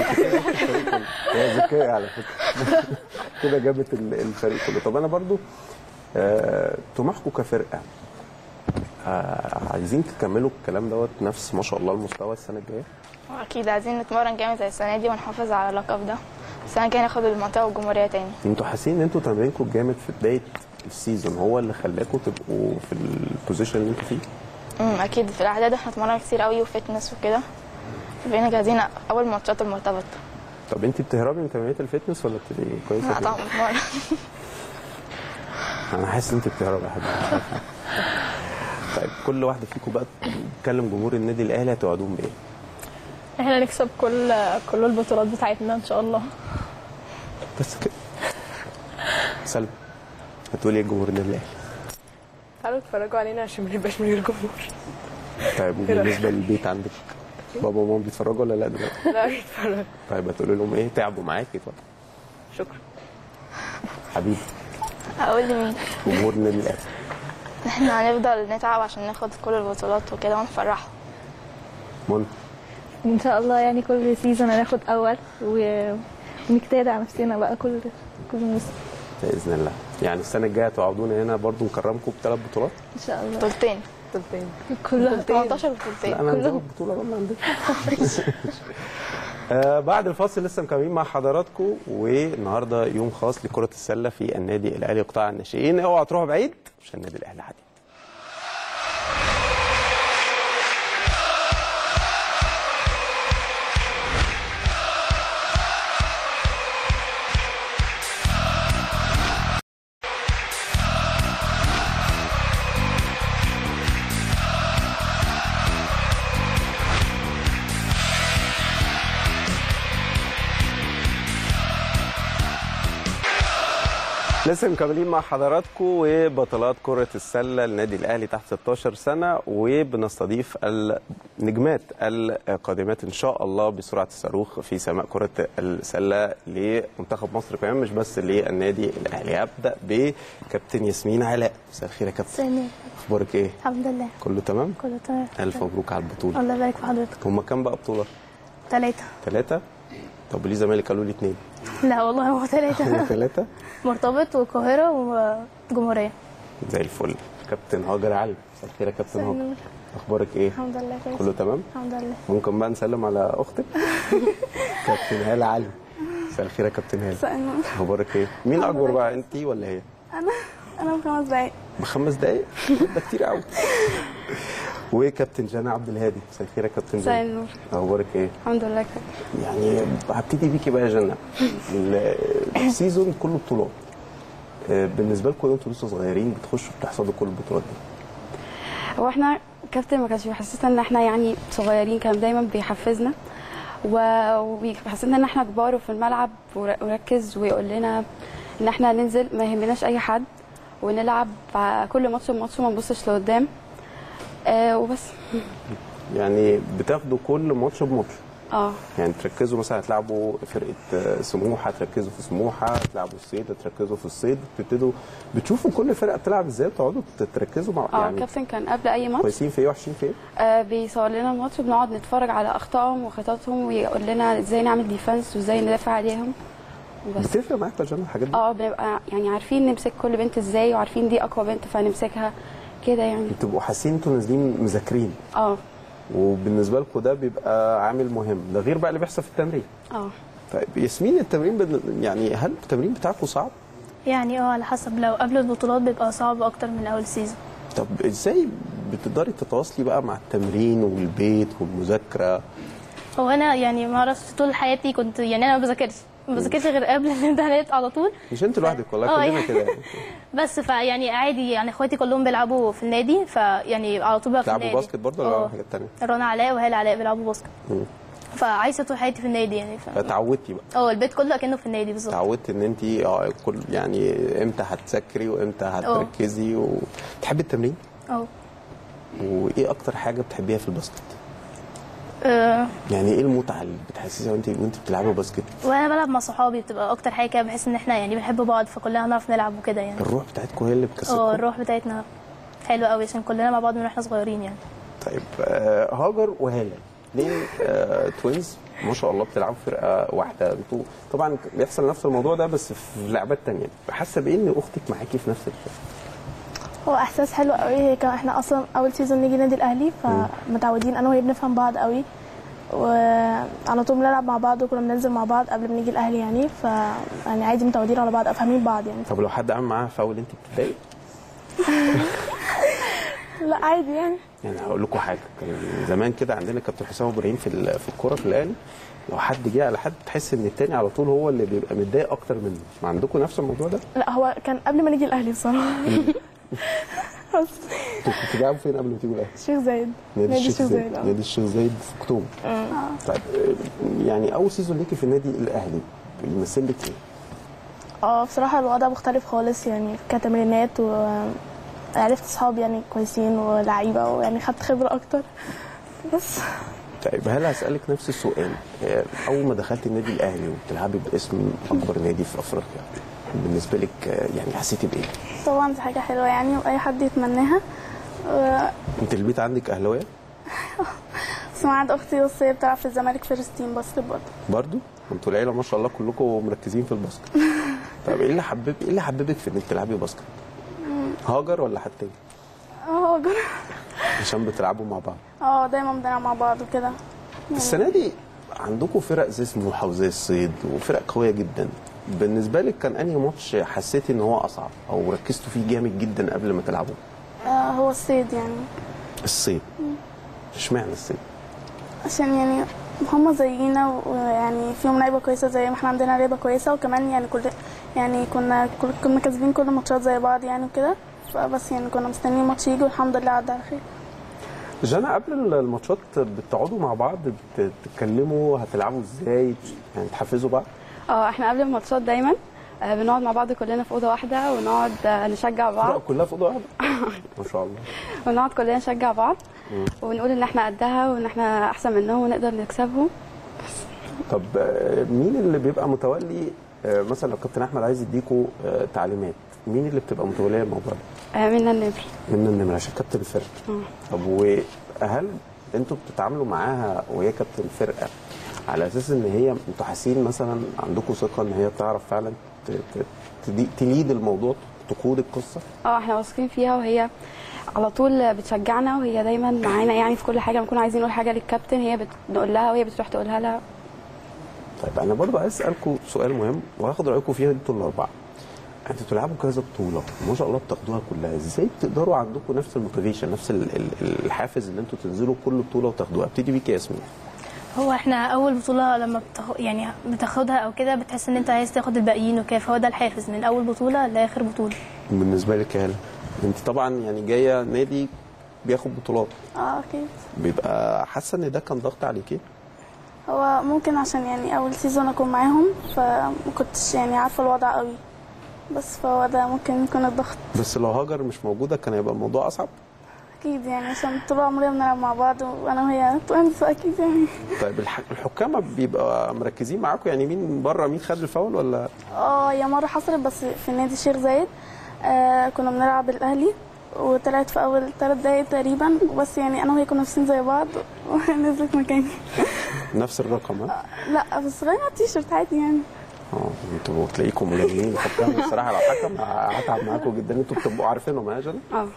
هي ذكيه على فكره كده جابت ال- الفريق كله طب انا برضو آه، طموحكم كفرقه آه، عايزين تكملوا الكلام دوت نفس ما شاء الله المستوى السنه الجايه واكيد عايزين نتمرن جامد زي السنه دي ونحافظ على اللقب ده السنه الجايه ناخد المنطقه والجمهوريه تاني انتوا حاسين ان انتوا تمرينكم الجامد في بدايه السيزون هو اللي خلاكم تبقوا في البوزيشن اللي انتوا فيه امم اكيد في الاعداد احنا اتمرنا كتير قوي وفتنس وكده بقينا جاهزين اول ماتشات المرتبط طب انت بتهربي من تمرينات الفتنس ولا بتبقي كويسه لا فيها؟ طبعا بتمرن انا حاسس ان انت بتهربي يا حبيبي طيب كل واحده فيكم بقى تكلم جمهور النادي الاهلي هتوعدوهم بايه؟ احنا نكسب كل كل البطولات بتاعتنا ان شاء الله بس كده سلمى هتقولي ايه لجمهور النادي الاهلي؟ تعالوا اتفرجوا علينا عشان ما نبقاش من غير جمهور طيب وبالنسبه للبيت عندك بابا وماما بيتفرجوا ولا لا دلوقتي؟ لا بيتفرج طيب هتقولي لهم ايه؟ تعبوا معاكي طب شكرا حبيبي اقول لمين جمهور النادي الاهلي احنا هنفضل نتعب عشان ناخد كل البطولات وكده ونفرحهم منى ان شاء الله يعني كل سيزون هناخد اول و... ونجتهد على نفسنا بقى كل كل موسم باذن الله يعني السنه الجايه توعدونا هنا برضو نكرمكم بثلاث بطولات ان شاء الله بطولتين طبتين كلها 18 لا بطولتين انا هنزود بطوله بقى من عندنا آه بعد الفاصل لسه مكملين مع حضراتكم والنهارده يوم خاص لكره السله في النادي الاهلي قطاع الناشئين اوعوا تروحوا بعيد عشان النادي الاهلي حديث لسه مكملين مع حضراتكم وبطلات كرة السلة النادي الأهلي تحت 16 سنة وبنستضيف النجمات القادمات إن شاء الله بسرعة الصاروخ في سماء كرة السلة لمنتخب مصر كمان مش بس للنادي الأهلي هبدأ بكابتن ياسمين علاء مساء الخير يا كابتن سامي أخبارك إيه؟ الحمد لله كله تمام؟ كله تمام ألف مبروك على البطولة الله يبارك في حضرتك هما كام بقى بطولة؟ ثلاثة ثلاثة؟ طب وليه زمالك قالوا لي اثنين؟ لا والله هو ثلاثة ثلاثة؟ مرتبط والقاهرة وجمهورية زي الفل كابتن هاجر علي مساء الخير يا كابتن مساء هاجر النور. اخبارك ايه الحمد لله كويس كله تمام الحمد لله ممكن بقى نسلم على اختك كابتن هاله علي مساء الخير يا كابتن هاله مساء النور اخبارك ايه مين اكبر بقى انت ولا هي انا انا بخمس دقايق بخمس دقايق ده كتير قوي وكابتن جانا عبد الهادي مساء الخير يا كابتن مساء جانا النور اخبارك ايه الحمد لله كويس يعني هبتدي بيكي بقى يا جنة ال- السيزون كله بطولات آه، بالنسبه لكم انتوا لسه صغيرين بتخشوا بتحصدوا كل البطولات دي هو احنا كابتن ما كانش بيحسسنا ان احنا يعني صغيرين كان دايما بيحفزنا و- وبيحسسنا ان احنا كبار وفي الملعب ور- وركز ويقول لنا ان احنا ننزل ما يهمناش اي حد ونلعب ع- كل ماتش بماتش وما نبصش لقدام آه وبس يعني بتاخدوا كل ماتش بماتش اه يعني تركزوا مثلا هتلعبوا فرقه آه، سموحه تركزوا في سموحه هتلعبوا الصيد تركزوا في الصيد بتبتدوا بتشوفوا كل فرقه بتلعب ازاي وتقعدوا تركزوا مع اه يعني كابتن كان قبل اي ماتش كويسين في ايه وحشين في ايه آه بيصور لنا الماتش وبنقعد نتفرج على اخطائهم وخططهم ويقول لنا ازاي نعمل ديفنس وازاي ندافع عليهم وبس بتفرق معاك يا جنى الحاجات دي اه بنبقى يعني عارفين نمسك كل بنت ازاي وعارفين دي اقوى بنت فنمسكها كده يعني بتبقوا حاسين انتوا نازلين مذاكرين اه وبالنسبه لكم ده بيبقى عامل مهم ده غير بقى اللي بيحصل في التمرين اه طيب ياسمين التمرين بن... يعني هل التمرين بتاعكم صعب يعني اه على حسب لو قبل البطولات بيبقى صعب اكتر من اول سيزون طب ازاي بتقدري تتواصلي بقى مع التمرين والبيت والمذاكره هو انا يعني ما اعرفش طول حياتي كنت يعني انا ما بذاكرش ما بذاكرش غير قبل الامتحانات على طول مش انت لوحدك والله اه كلنا يعني. كده يعني. بس فيعني عادي يعني اخواتي كلهم بيلعبوا في النادي فيعني على طول بقى في بتلعبوا النادي باسكت برضه ولا اه. بتلعبوا حاجات تانية؟ رنا علاء وهالة علاء بيلعبوا باسكت مم. فعايشه طول حياتي في النادي يعني ف... فتعودتي بقى اه البيت كله اكنه في النادي بالظبط تعودت ان انت اه كل يعني امتى هتذاكري وامتى هتركزي وتحبي التمرين اه وايه اكتر حاجه بتحبيها في الباسكت آه، يعني ايه المتعه اللي بتحسسيها وانت وانت بتلعبي باسكت وانا بلعب مع صحابي بتبقى اكتر حاجه كده بحس ان احنا يعني بنحب بعض فكلنا هنعرف نلعب وكده يعني الروح بتاعتكم هي اللي اه بتكسبكم الروح بتاعتنا حلوه قوي عشان كلنا مع بعض من واحنا صغيرين يعني طيب آه، هاجر وهاله اثنين آه، توينز ما شاء الله بتلعبوا فرقه واحده انتوا طبعا بيحصل نفس الموضوع ده بس في لعبات تانية حاسه بايه ان اختك معاكي في نفس الفرقه هو احساس حلو قوي هي كان احنا اصلا اول سيزون نيجي نادي الاهلي فمتعودين انا وهي بنفهم بعض قوي وعلى طول بنلعب مع بعض وكنا بننزل مع بعض قبل ما نيجي الاهلي يعني ف يعني عادي متعودين على بعض فاهمين بعض يعني طب لو حد عمل معاها فاول انت بتتضايقي لا عادي يعني يعني هقول لكم حاجه كان زمان كده عندنا كابتن حسام ابراهيم في ال- في الكوره في الاهلي لو حد جه على حد تحس ان التاني على طول هو اللي بيبقى متضايق اكتر منه ما عندكم نفس الموضوع ده لا هو كان قبل ما نيجي الاهلي بصراحه بس انتوا كنتوا بتلعبوا فين قبل ما تيجوا الاهلي الشيخ زايد نادي الشيخ زايد اه نادي الشيخ زايد في اكتوبر طيب آه، يعني اول سيزون ليكي في النادي الاهلي بيمثل لك ايه؟ اه بصراحه الوضع مختلف خالص يعني كتمرينات وعرفت اصحاب يعني كويسين ولعيبه ويعني خدت خبره اكتر بس طيب هل هسألك نفس السؤال آه، أول ما دخلت النادي الأهلي وبتلعبي باسم أكبر نادي في أفريقيا بالنسبة لك آه، يعني حسيتي بإيه؟ طبعا دي حاجه حلوه يعني واي حد يتمناها و- أنت البيت عندك أهلاوية بس ما عند اختي بس هي بتلعب في الزمالك فيرست تيم باسكت برضه برضو؟ أنتوا العيلة ما شاء الله كلكم مركزين في الباسكت طب إيه اللي حبب إيه اللي حببك في إنك تلعبي باسكت؟ هاجر ولا حد تاني؟ اه جر- عشان بتلعبوا مع بعض اه دايما بنلعب مع بعض وكده السنة دي عندكم فرق زي سموحة وزي الصيد وفرق قوية جدا بالنسبة لك كان أنهي ماتش حسيتي إن هو أصعب أو ركزتوا فيه جامد جدا قبل ما تلعبوا؟ آه هو الصيد يعني الصيد اشمعنى الصيد؟ عشان يعني هما زينا ويعني فيهم لعيبه كويسه زي ما احنا عندنا لعيبه كويسه وكمان يعني كل يعني كنا كل كنا كاسبين كل الماتشات زي بعض يعني وكده فبس يعني كنا مستنيين الماتش يجي والحمد لله عدى على خير جانا قبل الماتشات بتقعدوا مع بعض بت- تتكلموا هتلعبوا ازاي يعني تحفزوا بعض اه احنا قبل الماتشات دايما آه، بنقعد مع بعض كلنا في اوضه واحده ونقعد آه، نشجع بعض الفرق كلها في اوضه واحده ما شاء الله ونقعد كلنا نشجع بعض مم. ونقول ان احنا قدها وان احنا احسن منهم ونقدر نكسبهم طب آه، مين اللي بيبقى متولي آه، مثلا لو كابتن احمد عايز يديكوا آه، تعليمات مين اللي بتبقى متوليه الموضوع ده؟ آه، منا النمر من النمر عشان كابتن الفرقه مم. طب وهل انتوا بتتعاملوا معاها وهي كابتن الفرقه على اساس ان هي انتوا حاسين مثلا عندكم ثقه ان هي بتعرف فعلا ت- ت- تدي- تليد الموضوع تقود القصه؟ اه احنا واثقين فيها وهي على طول بتشجعنا وهي دايما معانا يعني في كل حاجه بنكون عايزين نقول حاجه للكابتن هي بنقول لها وهي بتروح تقولها لها طيب انا برضو عايز اسالكم سؤال مهم وهاخد رايكم فيها انتوا الاربعه انتوا بتلعبوا كذا بطوله ما شاء الله بتاخدوها كلها ازاي بتقدروا عندكم نفس الموتيفيشن نفس ال- ال- الحافز اللي انتوا تنزلوا كل بطوله وتاخدوها ابتدي بيك يا ياسمين هو احنا اول بطوله لما بتاخ... يعني بتاخدها او كده بتحس ان انت عايز تاخد الباقيين وكده فهو ده الحافز من اول بطوله لاخر بطوله بالنسبه لك يا هلا انت طبعا يعني جايه نادي بياخد بطولات اه اكيد بيبقى حاسه ان ده كان ضغط عليكي هو ممكن عشان يعني اول سيزون اكون معاهم فما كنتش يعني عارفه الوضع قوي بس فهو ده ممكن يكون الضغط بس لو هاجر مش موجوده كان هيبقى الموضوع اصعب اكيد يعني عشان طول عمرنا بنلعب مع بعض وانا وهي توينز فاكيد يعني طيب الح- الحكام بيبقى مركزين معاكم يعني مين بره مين خد الفاول ولا اه هي مره حصلت بس في نادي الشيخ زايد آه كنا بنلعب الاهلي وطلعت في اول ثلاث دقايق تقريبا بس يعني انا وهي كنا نفسين زي بعض ونزلت مكاني نفس الرقم ها؟ لا بس غيرنا التيشيرت عادي يعني اه انتوا تلاقيكم مجانين الحكام الصراحه لو حكم هتعب معاكم جدا انتوا بتبقوا عارفينهم يا جنى اه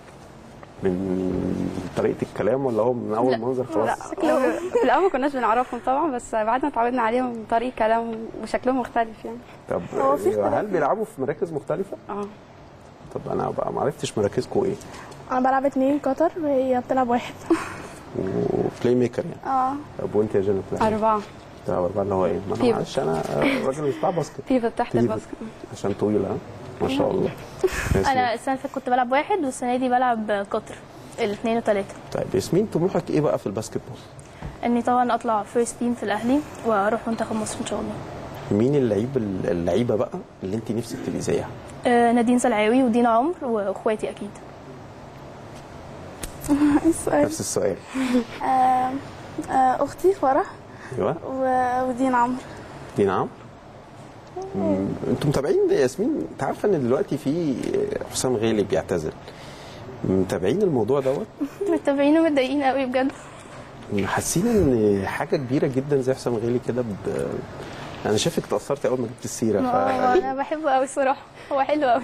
من طريقه الكلام ولا هو من اول منظر لا خلاص في الاول ما كناش بنعرفهم طبعا بس بعد ما اتعودنا عليهم طريقه كلامهم وشكلهم مختلف يعني طب هو في اختلاف. هل بيلعبوا في مراكز مختلفه؟ اه طب انا بقى ما عرفتش مراكزكم ايه انا بلعب اتنين قطر وهي بتلعب واحد وبلاي ميكر يعني اه طب وانت يا جنى بتلعب اربعه ده أربعة اللي هو ايه؟ ما انا بيبو. معلش انا راجل بتاع باسكت في تحت بيبو. الباسكت عشان طويله ها؟ ما شاء الله ياسمين. انا السنه اللي فاتت كنت بلعب واحد والسنه دي بلعب قطر الاثنين وثلاثه طيب ياسمين طموحك ايه بقى في الباسكت بول؟ اني طبعا اطلع فيرست تيم في الاهلي واروح منتخب مصر ان شاء الله مين اللعيب اللعيبه بقى اللي انت نفسك تبقي زيها؟ آه، نادين سلعاوي ودينا عمر واخواتي اكيد السؤال نفس السؤال آه آه اختي فرح ايوه و- ودين عمرو دي نعم مم، انتوا متابعين ياسمين انت عارفه ان دلوقتي في حسام غالي بيعتزل متابعين الموضوع دوت متابعين ومتضايقين قوي بجد حاسين ان حاجه كبيره جدا زي حسام غالي كده ب... انا شايفك اتاثرت اول ما جبت السيره ما ف... هو انا بحبه قوي الصراحه هو حلو قوي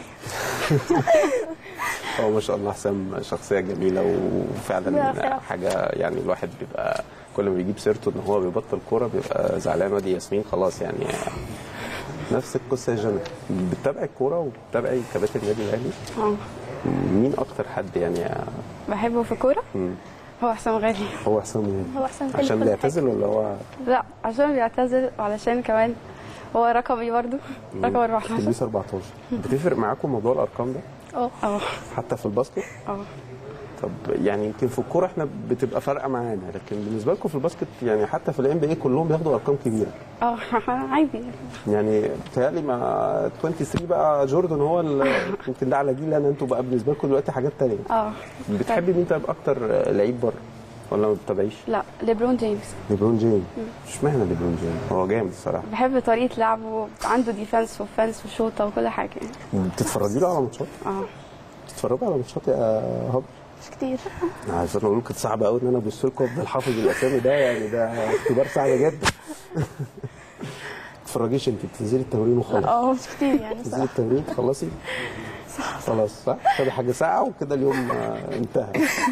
هو ما شاء الله حسام شخصيه جميله بيعرف وفعلا يلعب. حاجه يعني الواحد بيبقى كل ما بيجيب سيرته ان هو بيبطل كوره بيبقى زعلان ودي ياسمين خلاص يعني نفس القصه يا جنى بتتابعي الكوره وبتتابعي كباتن النادي الاهلي اه مين اكتر حد يعني بحبه في كوره مم. هو حسام غالي هو حسام غالي هو حسام غالي عشان كل بيعتزل ولا هو لا عشان بيعتزل وعلشان كمان هو رقمي برضو رقم 14 تلبيس 14 بتفرق معاكم موضوع الارقام ده اه اه حتى في الباسكت اه طب يعني يمكن في الكوره احنا بتبقى فارقه معانا لكن بالنسبه لكم في الباسكت يعني حتى في الام بي اي كلهم بياخدوا ارقام كبيره اه عادي يعني بتهيألي مع 23 بقى جوردن هو ال- يمكن ده على جيل انا انتوا بقى بالنسبه لكم دلوقتي حاجات تانية اه بتحبي مين طيب اكتر لعيب بره ولا ما بتتابعيش؟ لا ليبرون جيمس ليبرون جيمس اشمعنى ليبرون جيمس؟ هو جامد الصراحه بحب طريقه لعبه عنده ديفense وفنس وشوطه وكل حاجه يعني بتتفرجي له على ماتشات؟ اه بتتفرجوا على ماتشات يا هب؟ مش كتير انا عايز اقول كانت صعبه قوي ان انا ابص لكم افضل حافظ الاسامي ده يعني ده اختبار صعب جدا ما تتفرجيش انت بتنزلي التمرين وخلاص اه مش كتير يعني تنزلي صراحه التمرين تخلصي خلاص صح خدي حاجه ساعه وكده اليوم آه، انتهى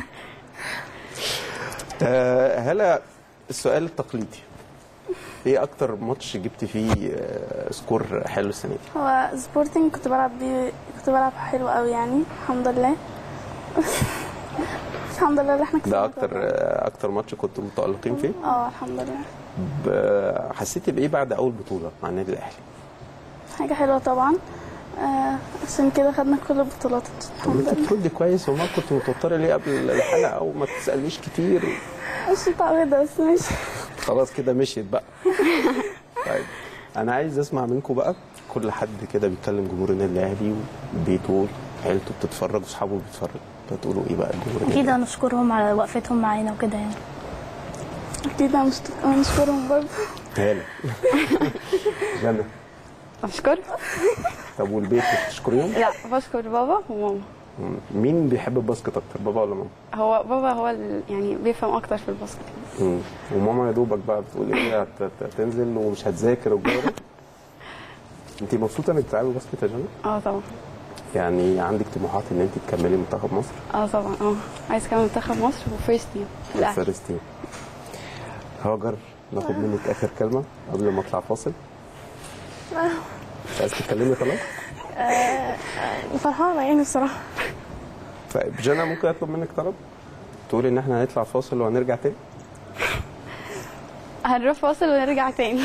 آه، هلا السؤال التقليدي ايه اكتر ماتش جبت فيه آه، سكور حلو السنه دي هو سبورتنج كنت بلعب بيه كنت بلعب حلو قوي يعني الحمد لله الحمد لله اللي احنا كسبنا ده اكتر آه، اكتر ماتش كنتوا متالقين فيه اه الحمد لله ب- حسيتي بايه بعد اول بطوله مع النادي الاهلي حاجه حلوه طبعا آه عشان كده خدنا كل البطولات طب الحمد انت لله بتردي كويس وما كنت متوتره ليه قبل الحلقه او ما تسالنيش كتير مش متعوده بس ماشي خلاص كده مشيت بقى طيب انا عايز اسمع منكم بقى كل حد كده بيتكلم جمهور النادي الاهلي وبيته عيلته بتتفرج واصحابه بيتفرج فتقولوا ايه بقى الجمهور النادي اكيد هنشكرهم على وقفتهم معانا وكده يعني اكيد هنشت- هنشكرهم برضه هاله جنى اشكر طب والبيت بتشكريهم؟ لا بشكر بابا وماما مم. مين بيحب الباسكت اكتر بابا ولا ماما؟ هو بابا هو ال- يعني بيفهم اكتر في الباسكت مم. وماما يا دوبك بقى بتقول ايه هت- هت- هتنزل ومش هتذاكر والجو ده انت مبسوطه انك بتلعبي باسكت يا جنى؟ اه طبعا يعني عندك طموحات ان انت تكملي منتخب مصر؟ اه طبعا اه عايز كمان منتخب مصر وفيرست تيم الاهلي فيرست تيم هاجر ناخد منك اخر كلمه قبل ما اطلع فاصل مش عايز تتكلمي خلاص؟ فرحانه يعني الصراحه طيب جنى ممكن اطلب منك طلب؟ تقولي ان احنا هنطلع فاصل وهنرجع تاني؟ هنروح فاصل ونرجع تاني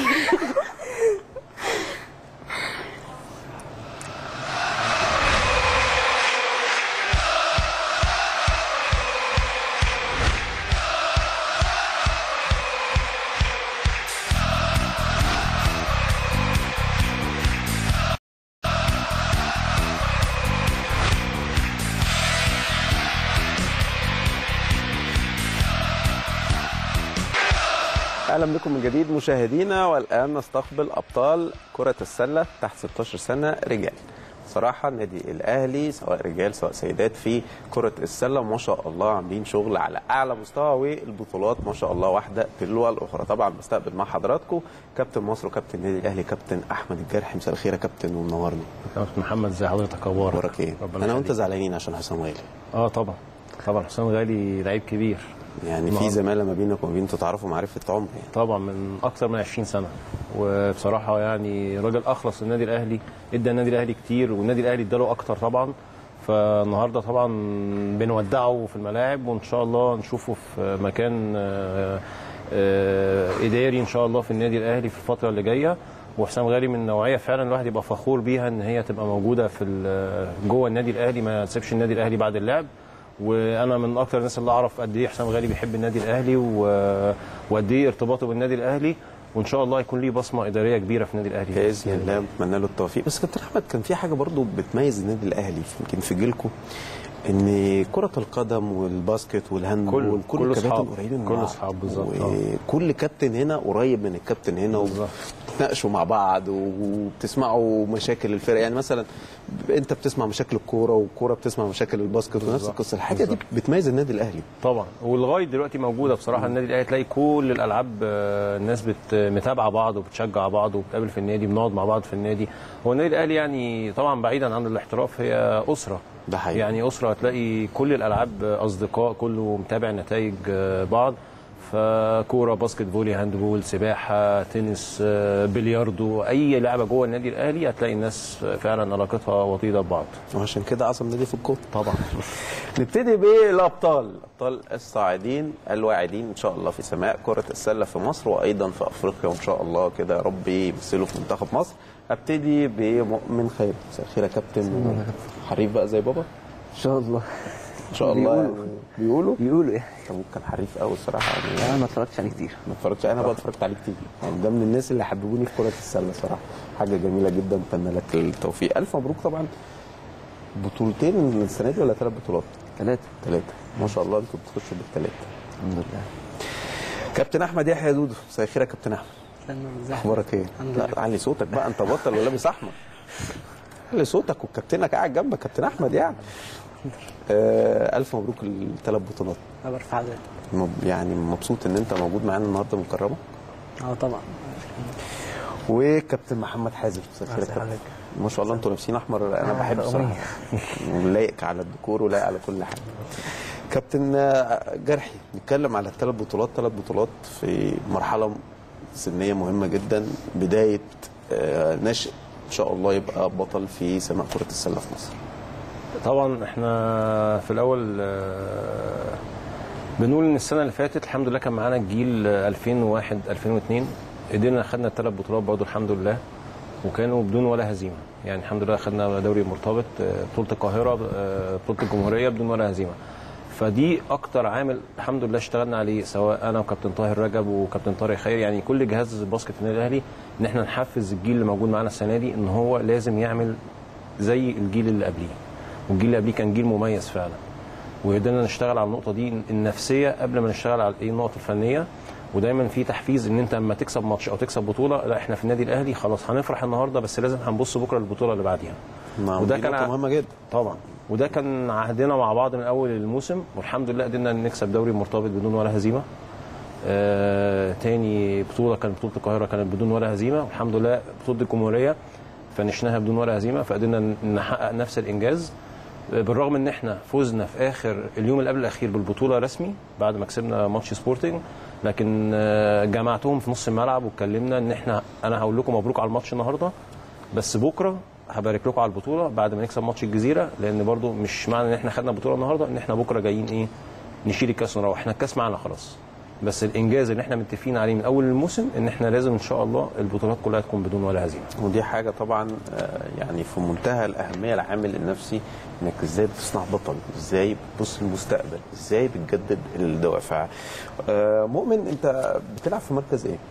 اهلا بكم من جديد مشاهدينا والان نستقبل ابطال كره السله تحت 16 سنه رجال صراحه النادي الاهلي سواء رجال سواء سيدات في كره السله ما شاء الله عاملين شغل على اعلى مستوى والبطولات ما شاء الله واحده تلو الاخرى طبعا بستقبل مع حضراتكم كابتن مصر وكابتن النادي الاهلي كابتن احمد الجرحي مساء الخير يا كابتن ومنورني كابتن محمد زي حضرتك اخبارك اخبارك ايه ربنا انا وانت يخليك. زعلانين عشان حسام غالي اه طبعا طبعا حسام غالي لعيب كبير يعني في النهاردة. زماله ما بينك وما بين تتعرفوا معرفه عمر يعني طبعا من اكثر من 20 سنه وبصراحه يعني راجل اخلص النادي الاهلي ادى النادي الاهلي كتير والنادي الاهلي اداله اكتر طبعا فالنهارده طبعا بنودعه في الملاعب وان شاء الله نشوفه في مكان آه، آه، اداري ان شاء الله في النادي الاهلي في الفتره اللي جايه وحسام غالي من نوعيه فعلا الواحد يبقى فخور بيها ان هي تبقى موجوده في ال- جوه النادي الاهلي ما تسيبش النادي الاهلي بعد اللعب وانا من اكتر الناس اللي اعرف قد ايه حسام غالي بيحب النادي الاهلي و- وقد ايه ارتباطه بالنادي الاهلي وان شاء الله يكون ليه بصمه اداريه كبيره في النادي الاهلي باذن الله بتمنى له التوفيق بس كابتن احمد كان في حاجه برضو بتميز النادي الاهلي يمكن في جيلكم ان كره القدم والباسكت والهاندبول كله- كل كله الكباتن أصحاب. قريبين من كله بعض. أصحاب بالظبط، آه. وكل كابتن هنا قريب من الكابتن هنا وبتناقشوا مع بعض وبتسمعوا مشاكل الفرق يعني مثلا انت بتسمع مشاكل الكوره والكوره بتسمع مشاكل الباسكت ونفس بالظبط. القصه الحاجه دي بالظبط. بتميز النادي الاهلي طبعا ولغايه دلوقتي موجوده بصراحه النادي الاهلي تلاقي كل الالعاب آه، الناس بت متابعه بعض وبتشجع بعض وبتقابل في النادي بنقعد مع بعض في النادي هو النادي الاهلي يعني طبعا بعيدا عن الاحتراف هي اسره ده حقيقي يعني اسره هتلاقي كل الالعاب اصدقاء كله متابع نتائج آه، بعض فكوره باسكت فولي هاندبول سباحه تنس آه، بلياردو اي لعبه جوه النادي الاهلي هتلاقي الناس فعلا علاقتها وطيده ببعض وعشان كده اعظم نادي في الكون طبعا نبتدي بالابطال ابطال الصاعدين الواعدين ان شاء الله في سماء كره السله في مصر وايضا في افريقيا وان شاء الله كده يا رب يمثلوا في منتخب مصر ابتدي بمؤمن خير مساء الخير يا كابتن حريف بقى زي بابا ان شاء الله ان شاء الله بيقولوا. يعني بيقولوا بيقولوا يعني ابوك كان حريف قوي الصراحه يعني انا ما اتفرجتش عليه كتير ما اتفرجتش انا بقى اتفرجت عليه كتير يعني ده من الناس اللي حببوني في كره السله صراحه حاجه جميله جدا اتمنى لك التوفيق الف مبروك طبعا بطولتين السنه دي ولا ثلاث بطولات؟ ثلاثة ثلاثه ما شاء الله انتوا بتخشوا بالثلاثه الحمد لله كابتن احمد يحيى دودو مساء الخير يا كابتن احمد اخبارك ايه؟ لا علي صوتك بقى انت بطل ولابس احمر علي صوتك وكابتنك قاعد جنبك كابتن احمد يعني آه الف مبروك الثلاث بطولات الله يرفع حضرتك مب- يعني مبسوط ان انت موجود معانا النهارده مكرمه اه طبعا وكابتن محمد حازم مساء الخير يا كابتن ما شاء الله انتوا لابسين احمر انا بحب بصراحه ولايق على الديكور ولايق على كل حاجه كابتن آه، جرحي نتكلم على الثلاث بطولات ثلاث بطولات في مرحله سنيه مهمه جدا بدايه آه، نشء ان شاء الله يبقى بطل في سماء كره السله في مصر طبعا احنا في الاول آه، بنقول ان السنه اللي فاتت الحمد لله كان معانا الجيل آه، 2001 2002 قدرنا خدنا الثلاث بطولات برضه الحمد لله وكانوا بدون ولا هزيمه يعني الحمد لله خدنا دوري مرتبط آه، بطوله القاهره آه، بطوله الجمهوريه بدون ولا هزيمه فدي اكتر عامل الحمد لله اشتغلنا عليه سواء انا وكابتن طاهر رجب وكابتن طارق خير يعني كل جهاز باسكت النادي الاهلي ان احنا نحفز الجيل اللي موجود معانا السنه دي ان هو لازم يعمل زي الجيل اللي قبليه والجيل اللي قبليه كان جيل مميز فعلا وقدرنا نشتغل على النقطه دي النفسيه قبل ما نشتغل على ايه النقطه الفنيه ودايما في تحفيز ان انت لما تكسب ماتش او تكسب بطوله لا احنا في النادي الاهلي خلاص هنفرح النهارده بس لازم هنبص بكره للبطوله اللي بعديها نعم وده دي كان نقطة ع- مهمه جدا طبعا وده كان عهدنا مع بعض من اول الموسم والحمد لله قدرنا نكسب دوري مرتبط بدون ولا هزيمه آه تاني بطوله كانت بطوله القاهره كانت بدون ولا هزيمه والحمد لله بطوله الجمهوريه فنشناها بدون ولا هزيمه فقدرنا نحقق نفس الانجاز آه، بالرغم ان احنا فزنا في اخر اليوم اللي قبل الاخير بالبطوله رسمي بعد ما كسبنا ماتش سبورتنج لكن آه، جمعتهم في نص الملعب واتكلمنا ان احنا انا هقول لكم مبروك على الماتش النهارده بس بكره هبارك لكم على البطوله بعد ما نكسب ماتش الجزيره لان برضو مش معنى ان احنا خدنا البطوله النهارده ان احنا بكره جايين ايه نشيل الكاس ونروح احنا الكاس معانا خلاص بس الانجاز اللي احنا متفقين عليه من اول الموسم ان احنا لازم ان شاء الله البطولات كلها تكون بدون ولا هزيمه ودي حاجه طبعا آه، يعني في منتهى الاهميه العامل النفسي انك ازاي بتصنع بطل ازاي بتبص للمستقبل ازاي بتجدد الدوافع آه، مؤمن انت بتلعب في مركز ايه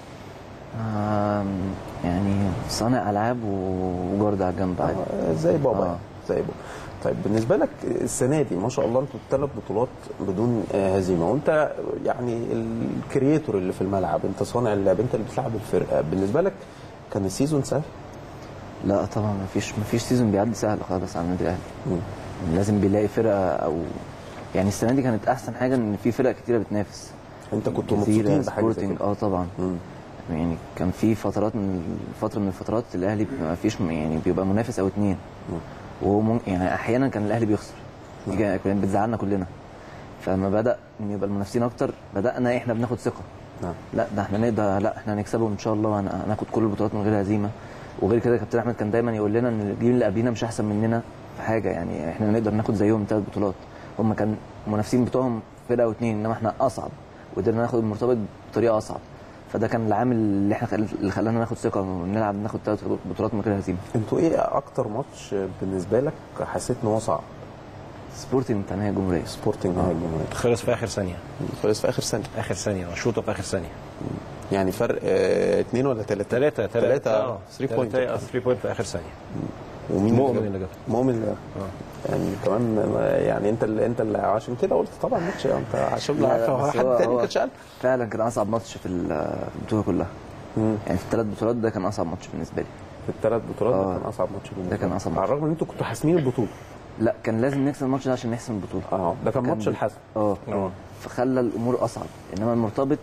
آم، يعني صانع العاب وجارد على الجنب عادي آه، زي بابا آه. يعني. زي بابا طيب بالنسبه لك السنه دي ما شاء الله انتوا ثلاث بطولات بدون آه، هزيمه وانت يعني الكرييتور اللي في الملعب انت صانع اللعب انت اللي بتلعب الفرقه بالنسبه لك كان السيزون سهل لا طبعا ما فيش ما فيش سيزون بيعدي سهل خالص على النادي الاهلي لازم بيلاقي فرقه او يعني السنه دي كانت احسن حاجه ان في فرق كتيره بتنافس انت كنتوا جزيرة، مبسوطين بحاجه زي سبورتنج كده اه طبعا يعني كان في فترات من فتره من الفترات الاهلي ما فيش يعني بيبقى منافس او اتنين ومم يعني احيانا كان الاهلي بيخسر دي كانت كانت بتزعلنا كلنا فلما بدا ان يبقى المنافسين اكتر بدانا احنا بناخد ثقه نعم. لا ده احنا نقدر لا احنا هنكسبهم ان شاء الله وهن- هناخد كل البطولات من غير هزيمه وغير كده كابتن احمد كان دايما يقول لنا ان الجيل اللي قبلينا مش احسن مننا في حاجه يعني احنا نقدر ناخد زيهم ثلاث بطولات هم كان المنافسين بتوعهم فرقه واثنين انما احنا اصعب وقدرنا ناخد المرتبط بطريقه اصعب فده كان العامل اللي احنا خل... اللي خلانا ناخد ثقه ونلعب ناخد ثلاث بطولات من غير هزيمه انتوا ايه اكتر ماتش بالنسبه لك حسيت ان هو صعب سبورتنج بتاع نهائي الجمهوريه سبورتنج نهائي الجمهوريه خلص في اخر ثانيه خلص في اخر ثانيه اخر ثانيه شوطه في اخر ثانيه يعني فرق آه، اثنين ولا ثلاثه ثلاثه ثلاثه 3 بوينت 3 بوينت في اخر ثانيه ومين مؤمن اللي جاب مؤمن اللي جاب يعني كمان يعني انت اللي انت اللي عشان كده قلت طبعا ماتش انت عشان لا، لا، هو بس حد هو- تاني هو كان شغال فعلا كان اصعب ماتش في ال- في البطوله كلها يعني في الثلاث بطولات ده كان اصعب ماتش بالنسبه لي في الثلاث بطولات ده آه. كان اصعب ماتش بالنسبه ده كان لي. اصعب على ماتش الرغم ان انتوا كنتوا حاسمين البطوله لا كان لازم نكسب الماتش ده عشان نحسم البطوله اه ده كان ماتش بي- الحسم اه اه فخلى الامور اصعب انما المرتبط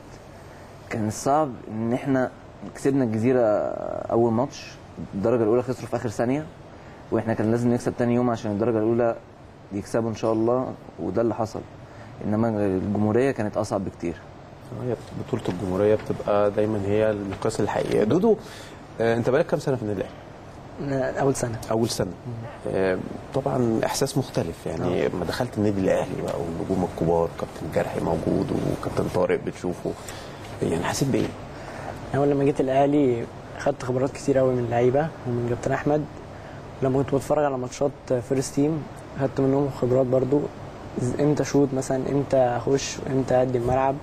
كان الصعب ان احنا كسبنا الجزيره اول ماتش الدرجه الاولى خسروا في اخر ثانيه واحنا كان لازم نكسب تاني يوم عشان الدرجه الاولى يكسبوا ان شاء الله وده اللي حصل انما الجمهوريه كانت اصعب بكتير هي بطوله الجمهوريه بتبقى دايما هي المقياس الحقيقي دودو آه، انت بقالك كام سنه في النادي الاهلي؟ اول سنه اول سنه آه، طبعا احساس مختلف يعني لما دخلت النادي الاهلي بقى والنجوم الكبار كابتن جرحي موجود وكابتن طارق بتشوفه يعني حسيت بايه؟ اول لما جيت الاهلي خدت خبرات كتير قوي من اللعيبه ومن كابتن احمد لما كنت بتفرج على ماتشات فيرست تيم خدت منهم خبرات برضو إز- امتى اشوط مثلا امتى اخش امتى ادي الملعب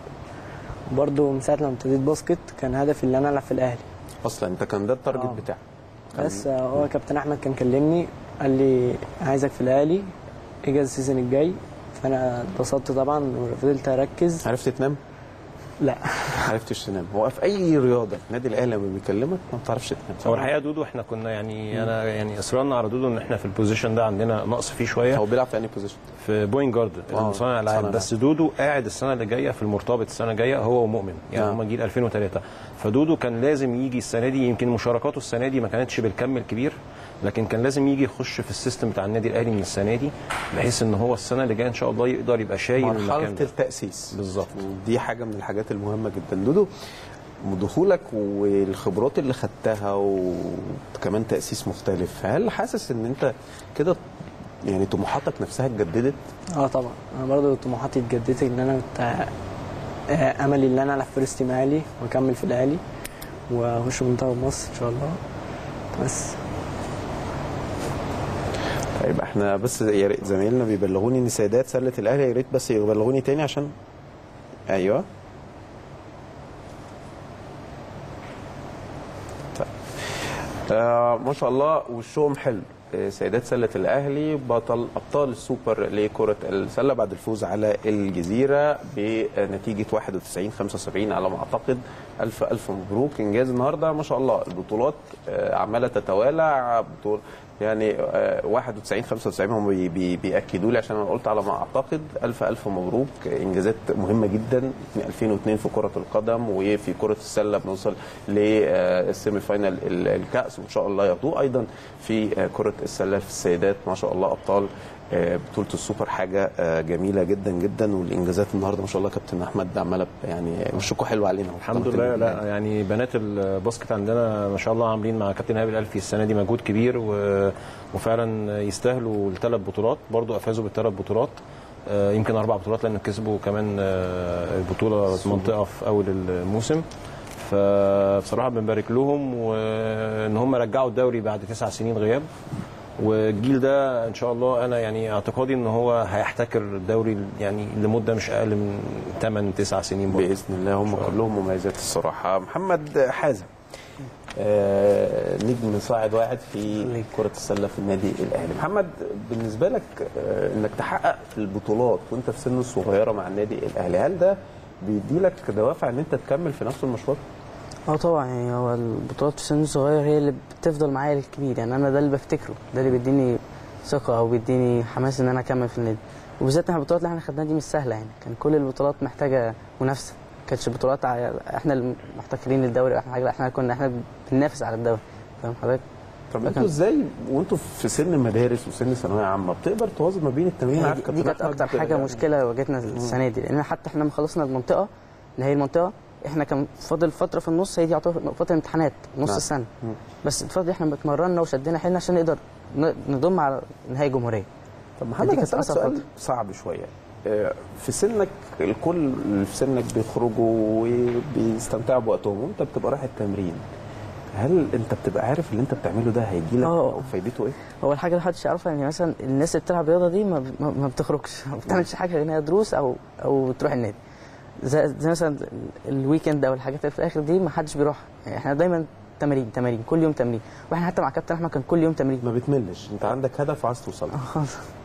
وبرضو من ساعه لما ابتديت باسكت كان هدفي ان انا العب في الاهلي اصلا انت كان ده التارجت آه. بتاعك بس آه، هو كابتن احمد كان كلمني قال لي عايزك في الاهلي اجازه السيزون الجاي فانا اتبسطت طبعا وفضلت اركز عرفت تنام؟ لا ما عرفتش تنام هو في اي رياضه النادي الاهلي لما بيكلمك ما بتعرفش تنام هو الحقيقه دودو احنا كنا يعني انا يعني اصرارنا على دودو ان احنا في البوزيشن ده عندنا نقص فيه شويه هو بيلعب في انهي بوزيشن؟ في بوينت جارد آه، صانع صانع العاب العاب. بس دودو قاعد السنه اللي جايه في المرتبط السنه الجايه هو ومؤمن يعني آه. هم جيل 2003 فدودو كان لازم يجي السنه دي يمكن مشاركاته السنه دي ما كانتش بالكم الكبير لكن كان لازم يجي يخش في السيستم بتاع النادي الاهلي من السنه دي بحيث ان هو السنه اللي جايه ان شاء الله يقدر يبقى شايل المكان مرحله ده التاسيس بالظبط دي حاجه من الحاجات المهمه جدا دودو دخولك والخبرات اللي خدتها وكمان تاسيس مختلف هل حاسس ان انت كده يعني طموحاتك نفسها اتجددت اه طبعا انا برضو طموحاتي اتجددت ان انا كنت آه، املي ان انا العب فيرست تيم اهلي واكمل في الاهلي واخش منتخب مصر ان شاء الله بس طيب احنا بس يا ريت زمايلنا بيبلغوني ان سيدات سله الاهلي يا ريت بس يبلغوني تاني عشان ايوه طيب. آه ما شاء الله وشهم حلو آه، سيدات سلة الأهلي بطل أبطال السوبر لكرة السلة بعد الفوز على الجزيرة بنتيجة 91 75 على ما أعتقد ألف ألف مبروك إنجاز النهاردة ما شاء الله البطولات آه، عمالة تتوالى بطول يعني آه، 91 95 هم بي- بي- بيأكدوا لي عشان انا قلت على ما اعتقد الف الف مبروك انجازات مهمه جدا من 2002 في كره القدم وفي كره السله بنوصل للسيمي فاينال ال- الكاس وان شاء الله ياخدوه ايضا في آه، كره السله في السيدات ما شاء الله ابطال آه، بطوله السوبر حاجه آه، جميله جدا جدا والانجازات النهارده ما شاء الله كابتن احمد عماله ب- يعني وشكوا حلو علينا الحمد لله لا يعني بنات الباسكت عندنا ما شاء الله عاملين مع كابتن هابي الالفي السنه دي مجهود كبير و... وفعلا يستاهلوا الثلاث بطولات برضو افازوا بالثلاث بطولات آه، يمكن اربع بطولات لان كسبوا كمان آه، البطوله منطقه في اول الموسم فبصراحه بنبارك لهم وان هم رجعوا الدوري بعد تسع سنين غياب والجيل ده ان شاء الله انا يعني اعتقادي ان هو هيحتكر الدوري يعني لمده مش اقل من 8 9 سنين برضه. باذن الله هم كلهم مميزات الصراحه محمد حازم آه، نجم صاعد واحد في كرة السلة في النادي الأهلي محمد بالنسبة لك آه، إنك تحقق البطولات وأنت في سن الصغيرة مع النادي الأهلي هل ده بيديلك دوافع إن أنت تكمل في نفس المشوار؟ اه طبعا يعني هو البطولات في سن صغير هي اللي بتفضل معايا للكبير يعني انا ده اللي بفتكره ده اللي بيديني ثقه او بيديني حماس ان انا اكمل في النادي وبالذات احنا البطولات اللي احنا خدناها دي مش سهله يعني كان كل البطولات محتاجه منافسه ما كانتش بطولات ع- احنا اللي محتكرين الدوري او احنا حاجه لا احنا كنا احنا بننافس على الدوري فاهم حضرتك؟ طب انتوا ازاي وانتوا في سن مدارس وسن ثانويه عامه بتقدر توازن ما بين التمرين هي عارف دي, كابتن دي كانت أحمد اكتر حاجه يعني- مشكله واجهتنا السنه دي لان حتى احنا لما خلصنا المنطقه اللي هي المنطقه احنا كان فاضل فتره في النص هي دي يعتبر فتره امتحانات نص نعم. السنه بس الفتره دي احنا اتمرنا وشدينا حيلنا عشان نقدر ن- نضم على نهائي جمهوريه طب دي محمد كانت هسألك أصعب سؤال فترة. صعب شويه آه، في سنك الكل اللي في سنك بيخرجوا وبيستمتعوا بوقتهم وانت بتبقى رايح التمرين هل انت بتبقى عارف اللي انت بتعمله ده هيجي لك اه. او فايدته ايه؟ هو الحاجه اللي محدش يعرفها ان مثلا الناس اللي بتلعب رياضه دي ما, ما, ما بتخرجش ما بتعملش حاجه غير ان هي دروس او او تروح النادي زي, زي مثلا الويكند او الحاجات اللي في الاخر دي ما حدش بيروح يعني احنا دايما تمارين تمارين كل يوم تمرين واحنا حتى مع كابتن احمد كان كل يوم تمرين ما بتملش انت عندك هدف وعايز توصل له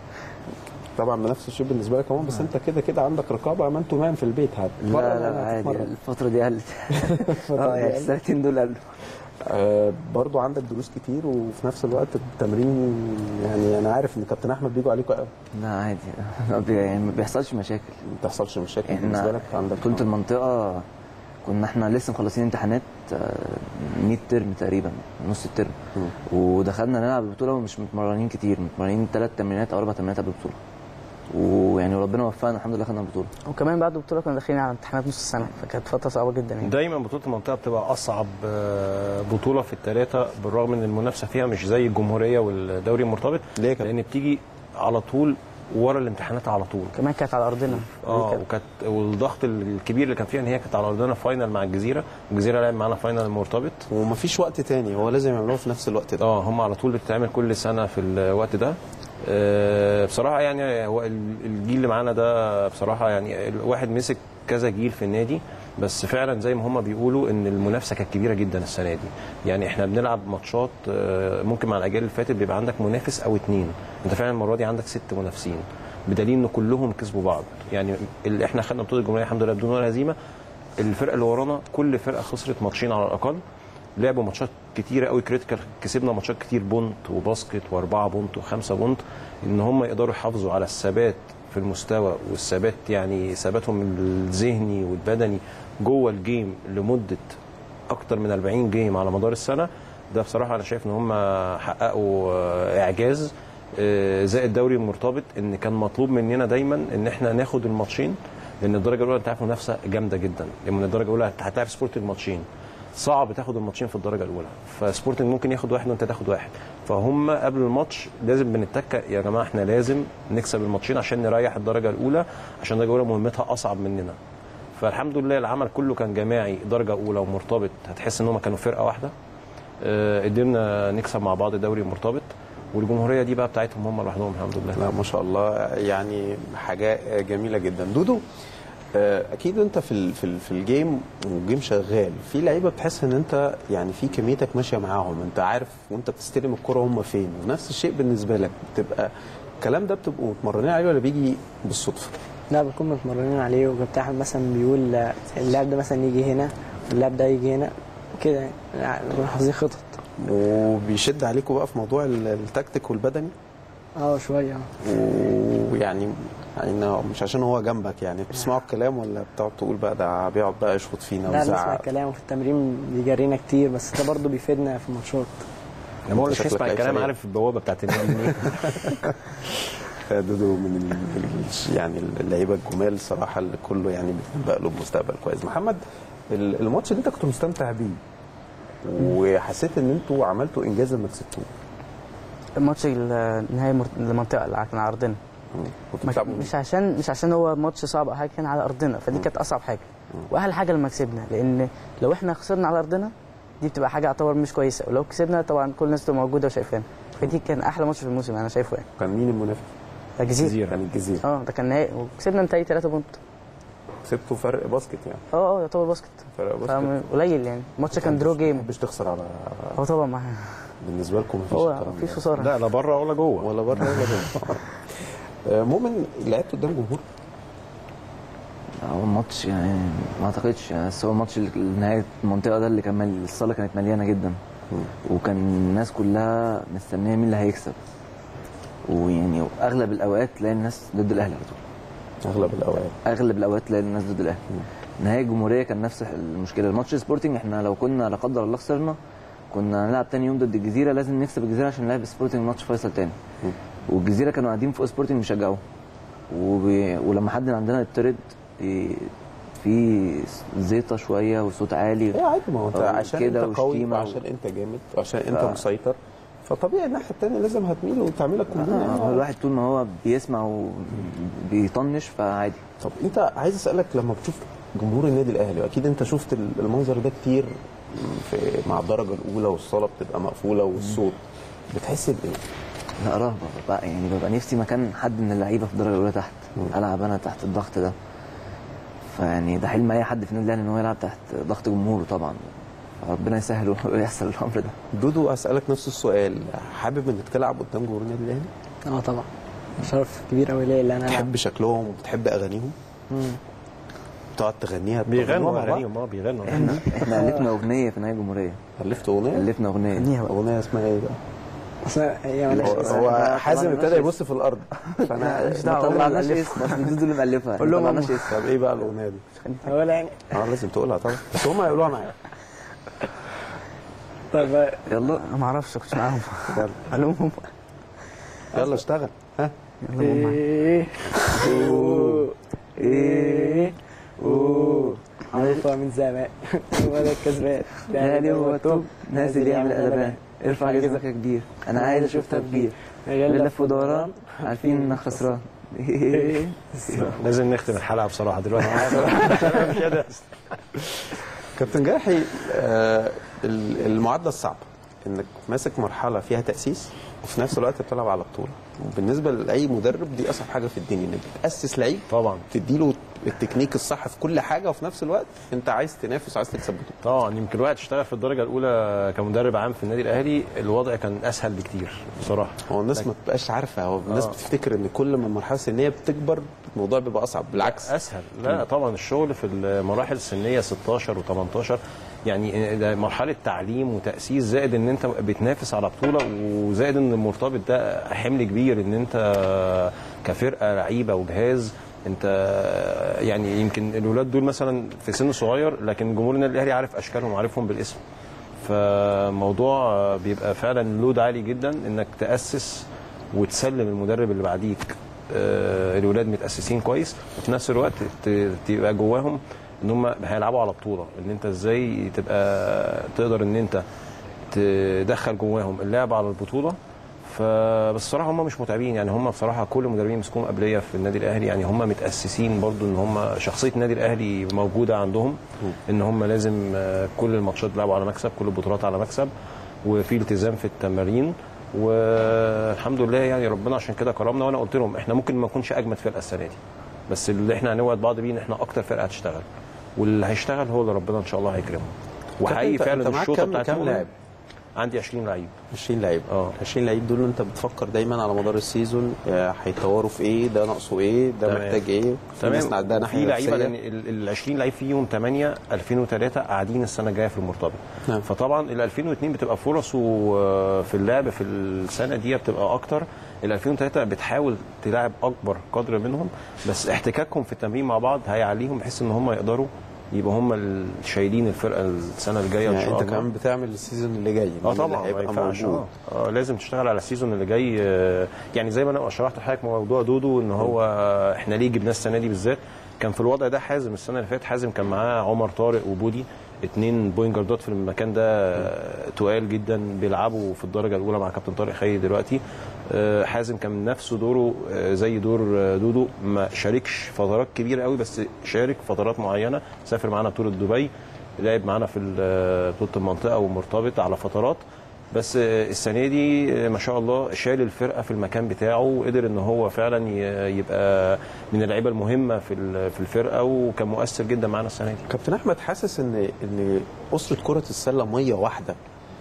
طبعا بنفس الشيء بالنسبه لك كمان بس انت كده كده عندك رقابه ما انتوا مان في البيت هتتمرن لا ولا لا عادي هتتمرن؟ الفترة دي قلت اه يعني السنتين دول قلوا آه برضو عندك دروس كتير وفي نفس الوقت التمرين يعني انا عارف ان كابتن احمد بيجوا عليكم قوي لا عادي ما بي- يعني ما بيحصلش مشاكل ما بتحصلش مشاكل احنا بالنسبه لك عندك بطولة المنطقة كنا احنا لسه مخلصين امتحانات آه، 100 ترم تقريبا نص الترم ودخلنا نلعب البطولة ومش متمرنين كتير متمرنين ثلاث تمرينات او اربع تمرينات قبل البطولة ويعني ربنا وفقنا الحمد لله خدنا البطولة وكمان بعد البطوله كنا داخلين على امتحانات نص السنه فكانت فتره صعبه جدا يعني دايما بطوله المنطقه بتبقى اصعب آه، بطوله في الثلاثه بالرغم ان المنافسه فيها مش زي الجمهوريه والدوري المرتبط ليه كده؟ لان بتيجي على طول ورا الامتحانات على طول كمان كانت على ارضنا اه وكانت والضغط الكبير اللي كان فيها ان هي كانت على ارضنا فاينل مع الجزيره الجزيره لعب معانا فاينل مرتبط ومفيش وقت تاني هو لازم يعملوه في نفس الوقت ده اه هم على طول بتتعمل كل سنه في الوقت ده آه، بصراحه يعني هو ال- الجيل اللي معانا ده بصراحه يعني الواحد مسك كذا جيل في النادي بس فعلا زي ما هم بيقولوا ان المنافسه كانت كبيره جدا السنه دي يعني احنا بنلعب ماتشات آه، ممكن مع الاجيال اللي فاتت بيبقى عندك منافس او اتنين انت فعلا المره دي عندك ست منافسين بدليل ان كلهم كسبوا بعض يعني اللي احنا خدنا بطوله الجمهوريه الحمد لله بدون ولا هزيمه الفرقه اللي ورانا كل فرقه خسرت ماتشين على الاقل لعبوا ماتشات كتيره قوي كريتيكال كسبنا ماتشات كتير بونت وباسكت واربعه بونت وخمسه بونت ان هم يقدروا يحافظوا على الثبات في المستوى والثبات يعني ثباتهم الذهني والبدني جوه الجيم لمده اكتر من 40 جيم على مدار السنه ده بصراحه انا شايف ان هم حققوا آه، اعجاز آه، زائد الدوري المرتبط ان كان مطلوب مننا دايما ان احنا ناخد الماتشين لان الدرجه الاولى انت عارف منافسه جامده جدا لان الدرجه الاولى هتلاعب سبورت الماتشين صعب تاخد الماتشين في الدرجه الاولى فسبورتنج ممكن ياخد واحد وانت تاخد واحد فهم قبل الماتش لازم بنتكة يا جماعه احنا لازم نكسب الماتشين عشان نريح الدرجه الاولى عشان الدرجه الاولى مهمتها اصعب مننا فالحمد لله العمل كله كان جماعي درجه اولى ومرتبط هتحس ان هم كانوا فرقه واحده آه، قدرنا نكسب مع بعض الدوري المرتبط والجمهوريه دي بقى بتاعتهم هم لوحدهم الحمد لله لا ما شاء الله يعني حاجه جميله جدا دودو آه، اكيد انت في ال- في ال- في الجيم والجيم شغال في لعيبه بتحس ان انت يعني في كميتك ماشيه معاهم انت عارف وانت بتستلم الكره هم فين ونفس الشيء بالنسبه لك بتبقى الكلام ده بتبقوا متمرنين عليه ولا بيجي بالصدفه لا بنكون متمرنين عليه وكابتن احمد مثلا بيقول آه، اللاعب ده مثلا يجي هنا واللاعب ده يجي هنا وكده يعني بنكون حافظين خطط وبيشد عليكم بقى في موضوع ال- التكتيك والبدني اه شويه ويعني يعني مش عشان هو جنبك يعني بتسمعوا الكلام ولا بتقعد تقول بقى ده بيقعد بقى يشخط فينا لا نسمع ويزعق الكلام وفي التمرين بيجرينا كتير بس ده برضه بيفيدنا في الماتشات لما هو مش شكلك يسمع لعيب الكلام سريع. عارف البوابه بتاعت النادي منين دودو من ال- ال- يعني اللعيبه الجمال الصراحه اللي كله يعني بيتنبأ له بمستقبل كويس محمد ال- الماتش اللي انت كنت مستمتع بيه وحسيت ان انتوا عملتوا انجاز لما كسبتوه الماتش ال- نهائي مر- المنطقه اللي كان على ارضنا كنتوا مش, بتلعبوا مين؟ مش عشان مش عشان هو ماتش صعب او حاجه كان على ارضنا فدي كانت اصعب حاجه واحلى حاجه لما كسبنا لان لو احنا خسرنا على ارضنا دي بتبقى حاجه يعتبر مش كويسه ولو كسبنا طبعا كل الناس تبقى موجوده وشايفانا فدي كان احلى ماتش في الموسم انا شايفه يعني كان مين المنافس؟ الجزيره كان الجزيره اه ده كان نهائي وكسبنا نتائج 3 بونت كسبتوا فرق باسكت يعني اه اه يعتبر باسكت فرق باسكت فم- قليل يعني الماتش كان درو جيم مش تخسر على هو طبعا ما بالنسبه لكم مفيش هو الكلام مفيش ده. خساره لا لا بره ولا جوه ولا بره ولا جوه آه، مؤمن لعبت قدام جمهور هو الماتش يعني ما اعتقدش يعني بس هو الماتش ال- نهايه المنطقه ده اللي كان مل... الصاله كانت مليانه جدا وكان الناس كلها مستنيه مين اللي هيكسب ويعني اغلب الاوقات تلاقي الناس ضد الاهلي على طول اغلب الاوقات اغلب الاوقات تلاقي الناس ضد الاهلي نهايه الجمهوريه كان نفس المشكله الماتش سبورتنج احنا لو كنا لا قدر الله خسرنا كنا هنلعب تاني يوم ضد الجزيره لازم نكسب الجزيره عشان نلعب سبورتنج ماتش فيصل تاني والجزيره كانوا قاعدين فوق سبورتنج بيشجعوه وبي... ولما حد من عندنا يطرد ي- في زيطه شويه وصوت عالي ايه عادي ما هو انت أو عشان كده انت قوي وشتيمة وعشان انت جامد وعشان انت ف- مسيطر فطبيعي الناحيه الثانيه لازم هتميل وتعملك كومبين آه، هو الواحد طول ما هو بيسمع وبيطنش فعادي طب انت عايز اسالك لما بتشوف جمهور النادي الاهلي واكيد انت شفت المنظر ده كتير في مع الدرجه الاولى والصاله بتبقى مقفوله والصوت بتحس بايه؟ لا رهبه بقى يعني ببقى نفسي مكان حد من اللعيبه في الدرجه الاولى تحت العب انا تحت الضغط ده فيعني ده حلم اي حد في النادي الاهلي ان هو يلعب تحت ضغط جمهوره طبعا ربنا يسهل ويحصل الامر ده دودو اسالك نفس السؤال حابب انك تلعب قدام جمهور النادي الاهلي؟ اه طبعا شرف كبير قوي ليا اللي انا ألعب. بتحب شكلهم وبتحب اغانيهم؟ مم. بتقعد تغنيها بيغنوا تغنوها مع بعض؟ اغانيهم اه بيغنوا احنا احنا الفنا اغنيه في نهايه الجمهوريه الفت اغنيه؟ الفنا اغنيه اغنيه اسمها ايه بقى؟ اصل هي هو, مالهاش اسم. هو حازم طلعناش ابتدى اسم. يبص في الارض فانا مش دعوه ما طلعناش اسم عشان دودو اللي مألفها قول لهم ما هم. طلعناش اسم طب ايه بقى الاغنيه دي؟ هو يعني اه لازم تقولها طبعا بس هم هيقولوها معايا طب يلا انا ما اعرفش كنت معاهم يلا علومهم يلا اشتغل ها ايه اوه ايه اوه عارفها من زمان هو ده الكسبان الاهلي هو التوب نازل يعمل قلبان ارفع جسمك يا كبير انا عايز اشوف تفجير لف ودوران عارفين انك خسران لازم نختم الحلقه بصراحه دلوقتي مش قادر كابتن جاحي آه ال- المعادله الصعبه انك ماسك مرحله فيها تاسيس وفي نفس الوقت بتلعب على بطوله وبالنسبه لاي مدرب دي اصعب حاجه في الدنيا انك تاسس لعيب طبعا تديله التكنيك الصح في كل حاجه وفي نفس الوقت انت عايز تنافس وعايز تكسب بطوله طبعا يمكن الواحد اشتغل في الدرجه الاولى كمدرب عام في النادي الاهلي الوضع كان اسهل بكتير بصراحه هو الناس ما بتبقاش عارفه هو الناس آه. بتفتكر ان كل ما المرحله السنيه بتكبر الموضوع بيبقى اصعب بالعكس اسهل لا طبعا الشغل في المراحل السنيه 16 و18 يعني ده مرحله تعليم وتاسيس زائد ان انت بتنافس على بطوله وزائد ان المرتبط ده حمل كبير ان انت كفرقه لعيبه وجهاز انت يعني يمكن الولاد دول مثلا في سن صغير لكن جمهور النادي الاهلي عارف اشكالهم وعارفهم بالاسم فموضوع بيبقى فعلا لود عالي جدا انك تاسس وتسلم المدرب اللي بعديك آه، الولاد متاسسين كويس وفي نفس الوقت ت- تبقى جواهم ان هم هيلعبوا على بطوله ان انت ازاي تبقى تقدر ان انت تدخل جواهم اللعب على البطوله فبس الصراحه هم مش متعبين يعني هم بصراحه كل المدربين مسكوهم قبليه في النادي الاهلي يعني هم متاسسين برضو ان هم شخصيه النادي الاهلي موجوده عندهم ان هم لازم آه، كل الماتشات يلعبوا على مكسب كل البطولات على مكسب وفي التزام في التمارين والحمد لله يعني ربنا عشان كده كرمنا وانا قلت لهم احنا ممكن ما نكونش اجمد فرقه السنه دي بس اللي احنا هنوعد بعض بيه ان احنا اكتر فرقه هتشتغل واللي هيشتغل هو اللي ربنا ان شاء الله هيكرمه وحقيقي أنت- فعلا أنت معاك الشوطه كام- بتاعت كام المغرب لاعب؟ عندي 20 لعيب 20 لعيب اه 20 لعيب دول انت بتفكر دايما على مدار السيزون آه، هيطوروا في ايه ده ناقصه ايه ده تمام. محتاج ايه في ناس تمام عندها ناحيه في لعيبه نفسية. لان ال 20 لعيب فيهم 8 2003 قاعدين السنه الجايه في المرتبط نعم. فطبعا ال 2002 بتبقى فرصه آه، في اللعب في السنه دي بتبقى اكتر ال 2003 بتحاول تلاعب اكبر قدر منهم بس احتكاكهم في التمرين مع بعض هيعليهم بحيث ان هم يقدروا يبقى هم ال- شايلين الفرقه السنه الجايه ان يعني شاء انت الله كمان بتعمل السيزون اللي جاي اه مين اللي طبعا ما هيبقى ينفعش موجود اه آه، لازم تشتغل على السيزون اللي جاي آه، يعني زي ما انا شرحت لحضرتك موضوع دودو ان هو آه، احنا ليه جبناه السنه دي بالذات كان في الوضع ده حازم السنه اللي فاتت حازم كان معاه عمر طارق وبودي اتنين بوينت جاردات في المكان ده آه، تقال جدا بيلعبوا في الدرجه الاولى مع كابتن طارق خيري دلوقتي آه، حازم كان نفسه دوره آه، زي دور آه، دودو ما شاركش فترات كبيره قوي بس شارك فترات معينه سافر معانا بطوله دبي لعب معانا في ال- بطوله المنطقه ومرتبط على فترات بس آه، السنه دي آه، ما شاء الله شال الفرقه في المكان بتاعه وقدر ان هو فعلا ي- يبقى من اللعيبه المهمه في ال- في الفرقه وكان مؤثر جدا معانا السنه دي كابتن احمد حاسس ان ان اسره كره السله ميه واحده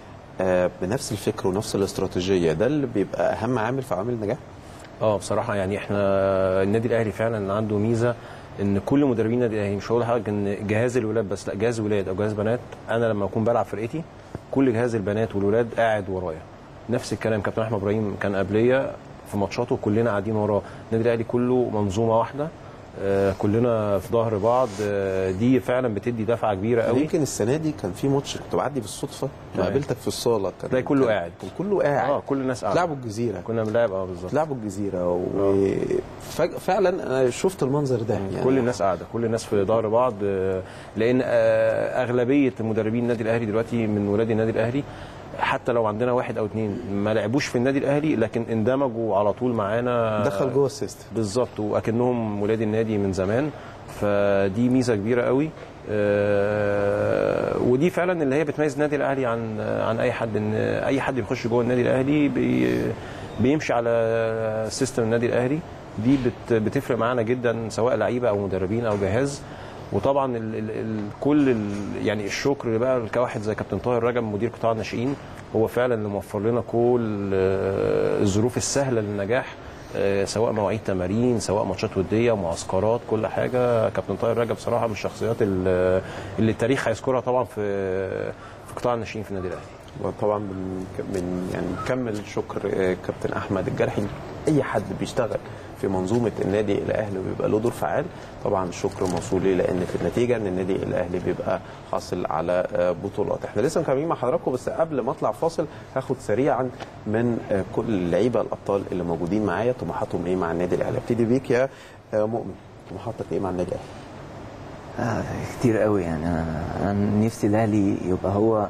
آه، بنفس الفكر ونفس الاستراتيجيه ده اللي بيبقى اهم عامل في عوامل النجاح اه بصراحه يعني احنا النادي الاهلي فعلا عنده ميزه ان كل مدربين النادي الاهلي مش هقول حاجه ان جهاز الولاد بس لا جهاز ولاد او جهاز بنات انا لما اكون بلعب فرقتي كل جهاز البنات والولاد قاعد ورايا نفس الكلام كابتن احمد ابراهيم كان قبليه في ماتشاته كلنا قاعدين وراه النادي الاهلي كله منظومه واحده آه، كلنا في ظهر بعض آه، دي فعلا بتدي دفعه كبيره قوي يمكن السنه دي كان في ماتش كنت بعدي بالصدفه تمام. قابلتك في الصاله كان تلاقي كله كان- قاعد كان كله قاعد اه كل الناس قاعده لعبوا الجزيره كنا بنلعب اه بالظبط لعبوا الجزيره وفعلا انا شفت المنظر ده يعني كل الناس قاعده كل الناس في ظهر بعض آه، لان آه، اغلبيه مدربين النادي الاهلي دلوقتي من ولاد النادي الاهلي حتى لو عندنا واحد او اتنين ما لعبوش في النادي الاهلي لكن اندمجوا على طول معانا دخل جوه السيستم بالظبط واكنهم ولاد النادي من زمان فدي ميزه كبيره قوي آه، ودي فعلا اللي هي بتميز النادي الاهلي عن عن اي حد ان اي حد بيخش جوه النادي الاهلي بي بيمشي على سيستم النادي الاهلي دي بت بتفرق معانا جدا سواء لعيبه او مدربين او جهاز وطبعا ال ال ال كل ال يعني الشكر بقى كواحد زي كابتن طاهر رجب مدير قطاع الناشئين هو فعلا اللي موفر لنا كل آه، الظروف السهله للنجاح آه، سواء مواعيد تمارين سواء ماتشات وديه معسكرات كل حاجه كابتن طاهر رجب بصراحه من الشخصيات ال- اللي التاريخ هيذكرها طبعا في في قطاع الناشئين في النادي الاهلي وطبعا من من يعني نكمل شكر آه، كابتن احمد الجرحي اي حد بيشتغل في منظومه النادي الاهلي وبيبقى له دور فعال طبعا الشكر موصول ليه لان في النتيجه ان النادي الاهلي بيبقى حاصل على آه، بطولات احنا لسه مكملين مع حضراتكم بس قبل ما اطلع فاصل هاخد سريعا من آه، كل اللعيبه الابطال اللي موجودين معايا طموحاتهم ايه مع النادي الاهلي ابتدي بيك يا آه، مؤمن طموحاتك ايه مع النادي الاهلي آه كتير قوي يعني انا انا نفسي الاهلي يبقى هو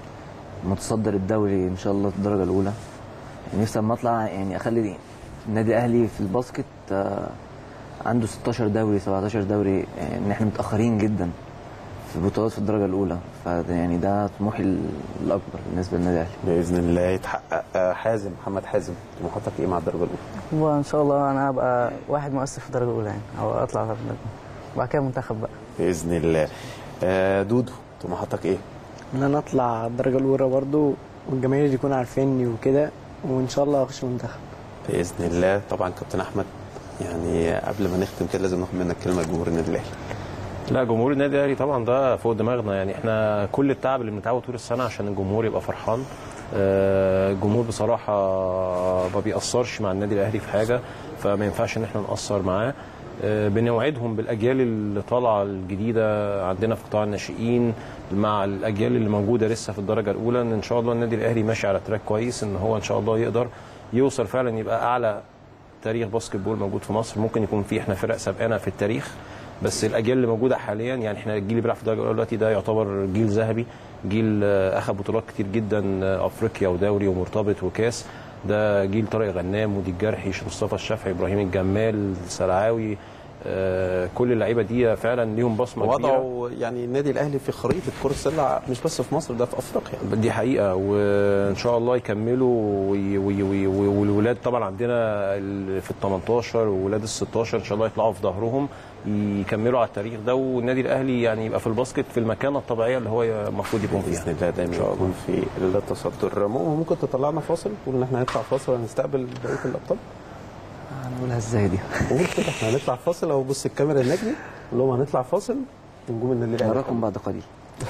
متصدر الدوري ان شاء الله في الدرجه الاولى نفسي اما اطلع يعني اخلي النادي الاهلي في الباسكت آه عنده 16 دوري 17 دوري يعني ان احنا متاخرين جدا في بطولات في الدرجه الاولى فيعني ده طموحي الاكبر بالنسبه للنادي الاهلي باذن الله يتحقق آه، حازم محمد حازم طموحاتك ايه مع الدرجه الاولى وان شاء الله انا ابقى واحد مؤثر في الدرجه الاولى يعني او اطلع في الدرجة. وبعد كده منتخب بقى باذن الله آه، دودو طموحاتك ايه ان انا اطلع الدرجه الاولى برضو والجماهير يكونوا عارفيني وكده وان شاء الله اخش منتخب باذن الله طبعا كابتن احمد يعني قبل ما نختم كده لازم ناخد منك كلمه لجمهور النادي الاهلي لا جمهور النادي الاهلي طبعا ده فوق دماغنا يعني احنا كل التعب اللي بنتعبه طول السنه عشان الجمهور يبقى فرحان آه، الجمهور بصراحه ما بيأثرش مع النادي الاهلي في حاجه فما ينفعش ان احنا نأثر معاه آه، بنوعدهم بالاجيال اللي طالعه الجديده عندنا في قطاع الناشئين مع الاجيال اللي موجوده لسه في الدرجه الاولى ان ان شاء الله النادي الاهلي ماشي على تراك كويس ان هو ان شاء الله يقدر يوصل فعلا يبقى اعلى تاريخ باسكت بول موجود في مصر ممكن يكون في احنا فرق سابقانا في التاريخ بس الاجيال اللي موجوده حاليا يعني احنا الجيل اللي بيلعب في الدرجه الاولى دلوقتي ده يعتبر جيل ذهبي جيل آه، اخذ بطولات كتير جدا آه، افريقيا ودوري ومرتبط وكاس ده جيل طارق غنام ودي الجرحي مصطفى الشافعي ابراهيم الجمال سلعاوي آه، كل اللعيبه دي فعلا ليهم بصمه كبيره وضعوا يعني النادي الاهلي في خريطه كره السله مش بس في مصر ده في افريقيا دي حقيقه وان شاء الله يكملوا وي- وي- وي- وي- والولاد طبعا عندنا ال- في ال 18 وولاد ال 16 ان شاء الله يطلعوا في ظهرهم يكملوا على التاريخ ده والنادي الاهلي يعني يبقى في الباسكت في المكانه الطبيعيه اللي هو المفروض يكون فيها باذن الله دايما يكون في التصدر مو ممكن تطلعنا فاصل تقول ان احنا هنطلع فاصل وهنستقبل بقيه الابطال هنقولها ازاي دي قول كده احنا هنطلع فاصل اهو بص الكاميرا هناك دي قول لهم هنطلع فاصل ونجوم النادي الاهلي نراكم بعد قليل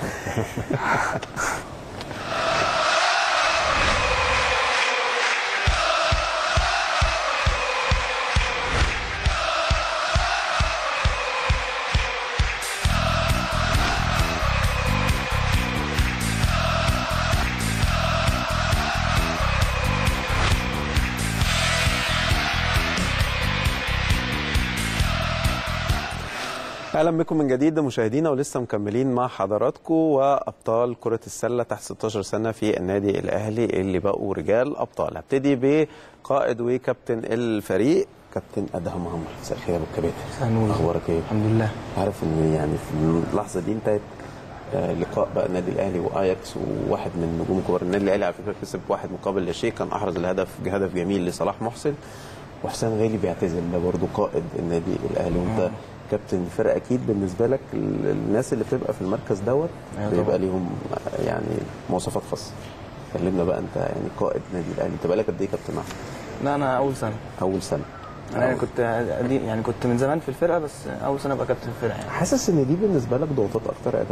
اهلا بكم من جديد مشاهدينا ولسه مكملين مع حضراتكم وابطال كره السله تحت 16 سنه في النادي الاهلي اللي بقوا رجال ابطال هبتدي بقائد وكابتن الفريق كابتن ادهم محمد مساء الخير يا ابو الكباتن اخبارك ايه الحمد لله عارف ان يعني في اللحظه دي انتهت آه، لقاء بقى النادي الاهلي واياكس وواحد من نجوم كبار النادي الاهلي على فكره كسب واحد مقابل لا شيء كان احرز الهدف هدف جميل لصلاح محسن وحسام غالي بيعتزل ده برضه قائد النادي الاهلي وانت كابتن الفرقه اكيد بالنسبه لك ال- الناس اللي بتبقى في المركز دوت أيوة طبعا. بيبقى ليهم آه، يعني مواصفات خاصه كلمنا بقى انت يعني قائد النادي الاهلي انت بقالك قد ايه كابتن احمد؟ لا انا اول سنه اول سنه انا كنت قديم- يعني كنت من زمان في الفرقه بس اول سنه ابقى كابتن الفرقه يعني حاسس ان دي بالنسبه لك ضغوطات اكتر يا ادم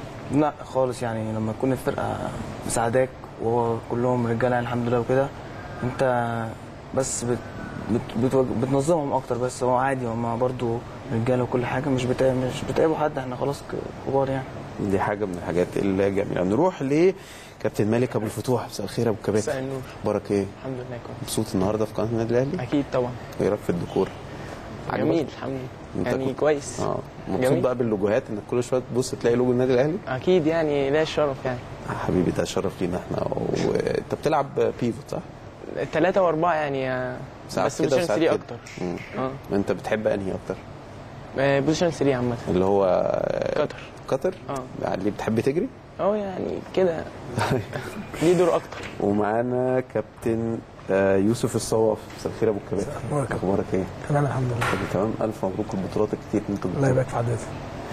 لا خالص يعني لما تكون الفرقه مساعداك وهو كلهم رجاله يعني الحمد لله وكده انت بس بت بت بت بتنظمهم اكتر بس هو عادي هم برضو رجاله وكل حاجه مش بتا مش بتعبوا حد احنا خلاص ك- كبار يعني دي حاجه من الحاجات الجميله نروح لكابتن مالك ابو الفتوح مساء الخير يا ابو كباتن مساء النور. اخبارك ايه الحمد لله كويس مبسوط النهارده في قناه النادي الاهلي اكيد طبعا ايه رايك في الديكور عجبك؟ جميل الحمد أنت لله يعني كنت- كويس اه مبسوط جميل. بقى باللوجوهات انك كل شويه تبص تلاقي لوجو النادي الاهلي اكيد يعني ليا الشرف يعني حبيبي ده شرف لينا احنا وانت بتلعب بيفوت صح؟ ثلاثة وأربعة يعني آه، ساعات بس كده بوزيشن وساعات 3 كده. أكتر مم. اه انت بتحب انهي اكتر؟ آه، بوزيشن 3 عامة اللي هو قطر قطر؟ اه اللي بتحب تجري؟ اه يعني كده ليه دور أكتر ومعانا كابتن آه، يوسف الصواف مساء الخير يا ابو الكباتن أخبارك؟ اخبارك ايه؟ تمام الحمد لله كله تمام الف مبروك البطولات الكتير اللي انتوا الله يبارك في حضرتك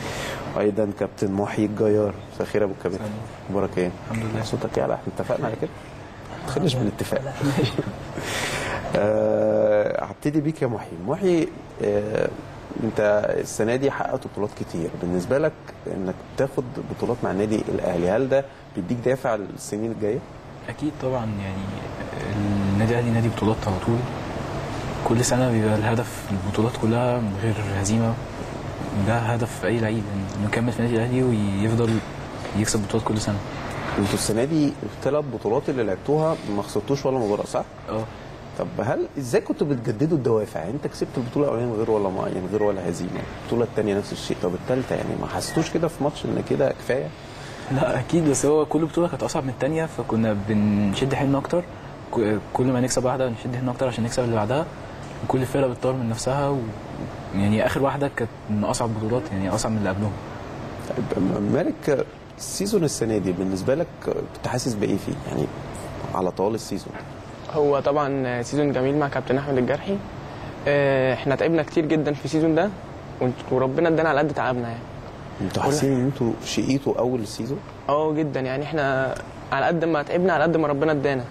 ايضا كابتن محيي الجيار مساء الخير يا ابو الكباتن اخبارك ايه؟ الحمد لله صوتك ايه احنا اتفقنا على كده؟ ما تخليش بالاتفاق آه، هبتدي بيك يا محيي محيي آه، انت السنه دي حققت بطولات كتير بالنسبه لك انك تاخد بطولات مع النادي الاهلي هل ده بيديك دافع للسنين الجايه؟ اكيد طبعا يعني النادي الاهلي نادي بطولات على طول كل سنه بيبقى الهدف البطولات كلها من غير هزيمه ده هدف اي لعيب انه يكمل في النادي الاهلي ويفضل يكسب بطولات كل سنه انتوا السنه دي الثلاث بطولات اللي لعبتوها ما خسرتوش ولا مباراه صح؟ اه طب هل ازاي كنتوا بتجددوا الدوافع؟ يعني انت كسبت البطوله الاولانيه من غير ولا ما يعني من غير ولا هزيمه، البطوله الثانيه نفس الشيء، طب الثالثه يعني ما حسيتوش كده في ماتش ان كده كفايه؟ لا اكيد بس هو كل بطوله كانت اصعب من الثانيه فكنا بنشد حيلنا اكتر ك- كل ما نكسب واحده نشد حيلنا اكتر عشان نكسب اللي بعدها كل فرقه بتطور من نفسها و... يعني اخر واحده كانت من اصعب بطولات يعني اصعب من اللي قبلهم طيب مالك السيزون السنه دي بالنسبه لك كنت حاسس بايه فيه؟ يعني على طوال السيزون هو طبعا سيزون جميل مع كابتن أحمد الجرحي آه، احنا تعبنا كتير جدا في السيزون ده وانت- وربنا ادانا على قد تعبنا يعني انتوا حاسين ان انتوا شقيتوا اول السيزون؟ اه جدا يعني احنا على قد ما تعبنا على قد ما ربنا ادانا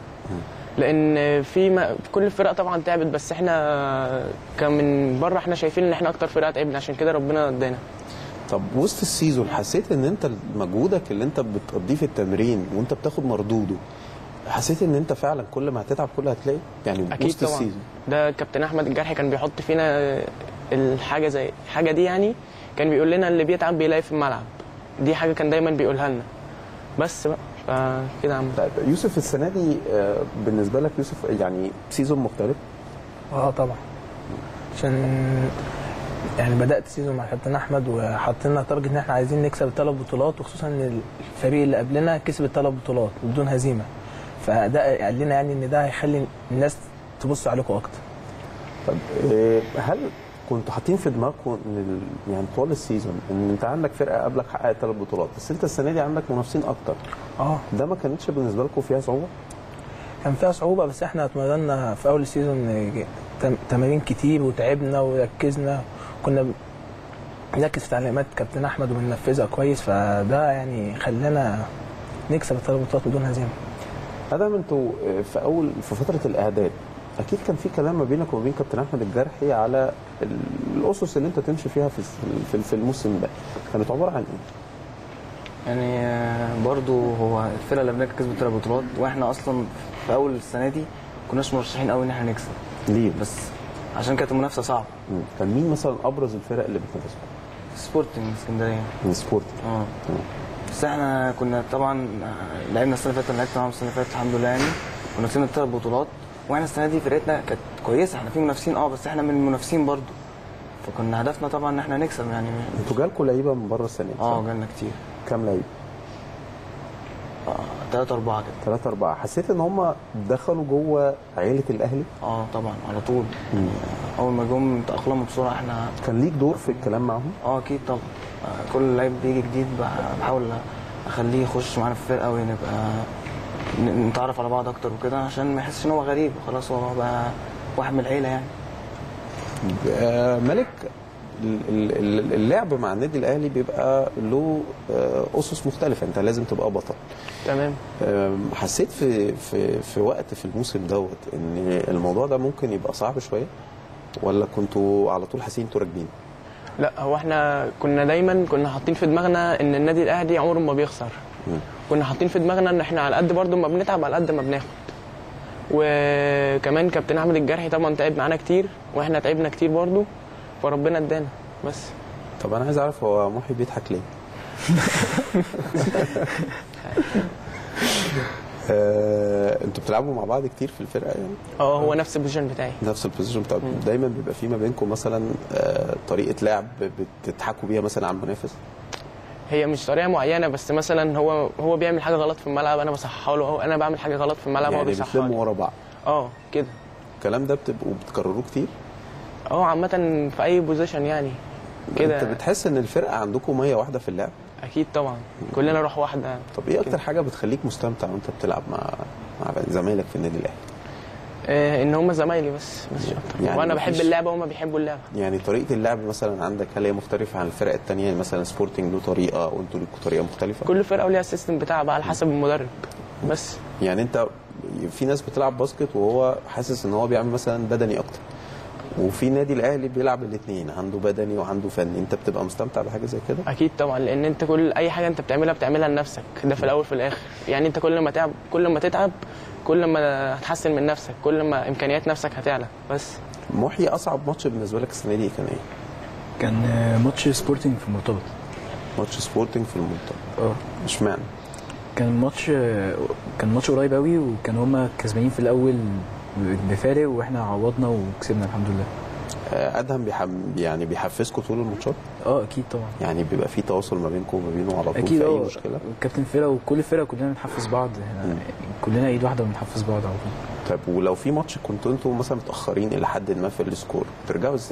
لان في ما في كل الفرق طبعا تعبت بس احنا كان من بره احنا شايفين ان احنا اكتر فرقه تعبنا عشان كده ربنا ادانا طب وسط السيزون حسيت ان انت مجهودك اللي انت بتقضيه في التمرين وانت بتاخد مردوده حسيت ان انت فعلا كل ما هتتعب كل هتلاقي يعني اكيد وسط طبعا السيزون ده كابتن احمد الجرحي كان بيحط فينا الحاجه زي الحاجه دي يعني كان بيقول لنا اللي بيتعب بيلاقي في الملعب دي حاجه كان دايما بيقولها لنا بس بقى فكده عم طيب يوسف السنه دي آه، بالنسبه لك يوسف يعني سيزون مختلف اه طبعا عشان يعني بدات سيزون مع كابتن احمد وحاطين لنا تارجت ان احنا عايزين نكسب الثلاث بطولات وخصوصا ان الفريق اللي قبلنا كسب الثلاث بطولات بدون هزيمه فده قال لنا يعني ان ده هيخلي الناس تبص عليكم اكتر طب آه، هل كنتوا حاطين في دماغكم ان ال- يعني طوال السيزون ان انت عندك فرقه قبلك حققت ثلاث بطولات بس انت السنه دي عندك منافسين اكتر اه ده ما كانتش بالنسبه لكم فيها صعوبه كان فيها صعوبه بس احنا اتمرنا في اول السيزون تم- تمارين كتير وتعبنا وركزنا كنا بنركز في تعليمات كابتن احمد وبننفذها كويس فده يعني خلانا نكسب الثلاث بطولات بدون هزيمه ادم انتوا في اول في فتره الاعداد اكيد كان في كلام ما بينك وما بين كابتن احمد الجرحي على ال- الاسس اللي انت تمشي فيها في الس- في- في الموسم ده كانت عباره عن ايه؟ يعني آه، برضو هو الفرقه اللي بنركز كسبت ثلاث بطولات واحنا اصلا في اول السنه دي كناش مرشحين قوي ان احنا نكسب ليه؟ بس عشان كانت المنافسه صعبه كان مين مثلا ابرز الفرق اللي بتنافسكم؟ سبورتنج اسكندريه من سبورتنج اه بس احنا كنا طبعا آه، لعبنا السنه اللي فاتت لعبت معاهم السنه اللي فاتت الحمد لله يعني كنا كسبنا الثلاث بطولات واحنا السنه دي فرقتنا كانت كويسه احنا في منافسين اه بس احنا من المنافسين برضو فكنا هدفنا طبعا ان احنا نكسب يعني انتوا جالكم لعيبه من بره السنه دي اه صح؟ جالنا كتير كام لعيب؟ ثلاثة أربعة كده ثلاثة أربعة حسيت إن هم دخلوا جوه عيلة الأهلي؟ اه طبعا على طول اول ما جم تاقلموا بسرعه احنا كان ليك دور في الكلام معاهم؟ اه اكيد طبعا آه، كل لعيب بيجي جديد بح- بحاول اخليه يخش معانا في الفرقه ونبقى ن- نتعرف على بعض اكتر وكده عشان ما يحسش ان هو غريب خلاص هو بقى واحد من العيله يعني آه، ملك ال- ال- ال- اللعب مع النادي الاهلي بيبقى له آه، اسس مختلفه انت لازم تبقى بطل تمام آم، حسيت في في في وقت في الموسم دوت ان الموضوع ده ممكن يبقى صعب شويه ولا كنتوا على طول حاسين انتوا راكبين لا هو احنا كنا دايما كنا حاطين في دماغنا ان النادي الاهلي عمره ما بيخسر كنا حاطين في دماغنا ان احنا على قد برضو ما بنتعب على قد ما بناخد وكمان كابتن احمد الجرحي طبعا تعب معانا كتير واحنا تعبنا كتير برضو فربنا ادانا بس طب انا عايز اعرف هو محي بيضحك ليه آه، انتوا بتلعبوا مع بعض كتير في الفرقه يعني اه هو نفس البوزيشن بتاعي نفس البوزيشن بتاع دايما بيبقى في ما بينكم مثلا آه، طريقه لعب بتضحكوا بيها مثلا على المنافس هي مش طريقه معينه بس مثلا هو هو بيعمل حاجه غلط في الملعب انا بصححها له او انا بعمل حاجه غلط في الملعب هو يعني بيصححها لي بتلموا ورا بعض اه كده الكلام ده بتبقوا بتكرروه كتير اه عامه في اي بوزيشن يعني انت كده بتحس ان الفرقه عندكم ميه واحده في اللعب اكيد طبعا كلنا روح واحده طب ايه اكتر حاجه بتخليك مستمتع وانت بتلعب مع مع زمايلك في النادي الاهلي آه ان هم زمايلي بس بس مش اكتر يعني وانا بحب مفيش- اللعبه وهم بيحبوا اللعبه يعني طريقه اللعب مثلا عندك هل هي مختلفه عن الفرق التانية يعني مثلا سبورتنج له طريقه وانتوا لكم طريقه مختلفه كل فرقه وليها السيستم بتاعها بقى على حسب المدرب بس يعني انت في ناس بتلعب باسكت وهو حاسس ان هو بيعمل مثلا بدني اكتر وفي نادي الاهلي بيلعب الاثنين عنده بدني وعنده فني انت بتبقى مستمتع بحاجه زي كده اكيد طبعا لان انت كل اي حاجه انت بتعملها بتعملها لنفسك ده في الاول في الاخر يعني انت كل ما تعب كل ما تتعب كل ما هتحسن من نفسك كل ما امكانيات نفسك هتعلى بس محيي اصعب ماتش بالنسبه لك السنه دي كان ايه كان آه، ماتش سبورتنج في المرتبط ماتش سبورتنج في المنطقه اه اشمعنى كان ماتش آه، كان ماتش قريب قوي وكان هما كسبانين في الاول بفارق واحنا عوضنا وكسبنا الحمد لله آه، ادهم بيحم يعني بيحفزكم طول الماتشات اه اكيد طبعا يعني بيبقى في تواصل ما بينكم وما بينه على طول اكيد في اي اه مشكله كابتن فرقه وكل فرقه كلنا بنحفز بعض احنا كلنا ايد واحده بنحفز بعض على طول طيب ولو في ماتش كنتوا انتوا مثلا متاخرين الى حد ما في السكور بترجعوا ازاي؟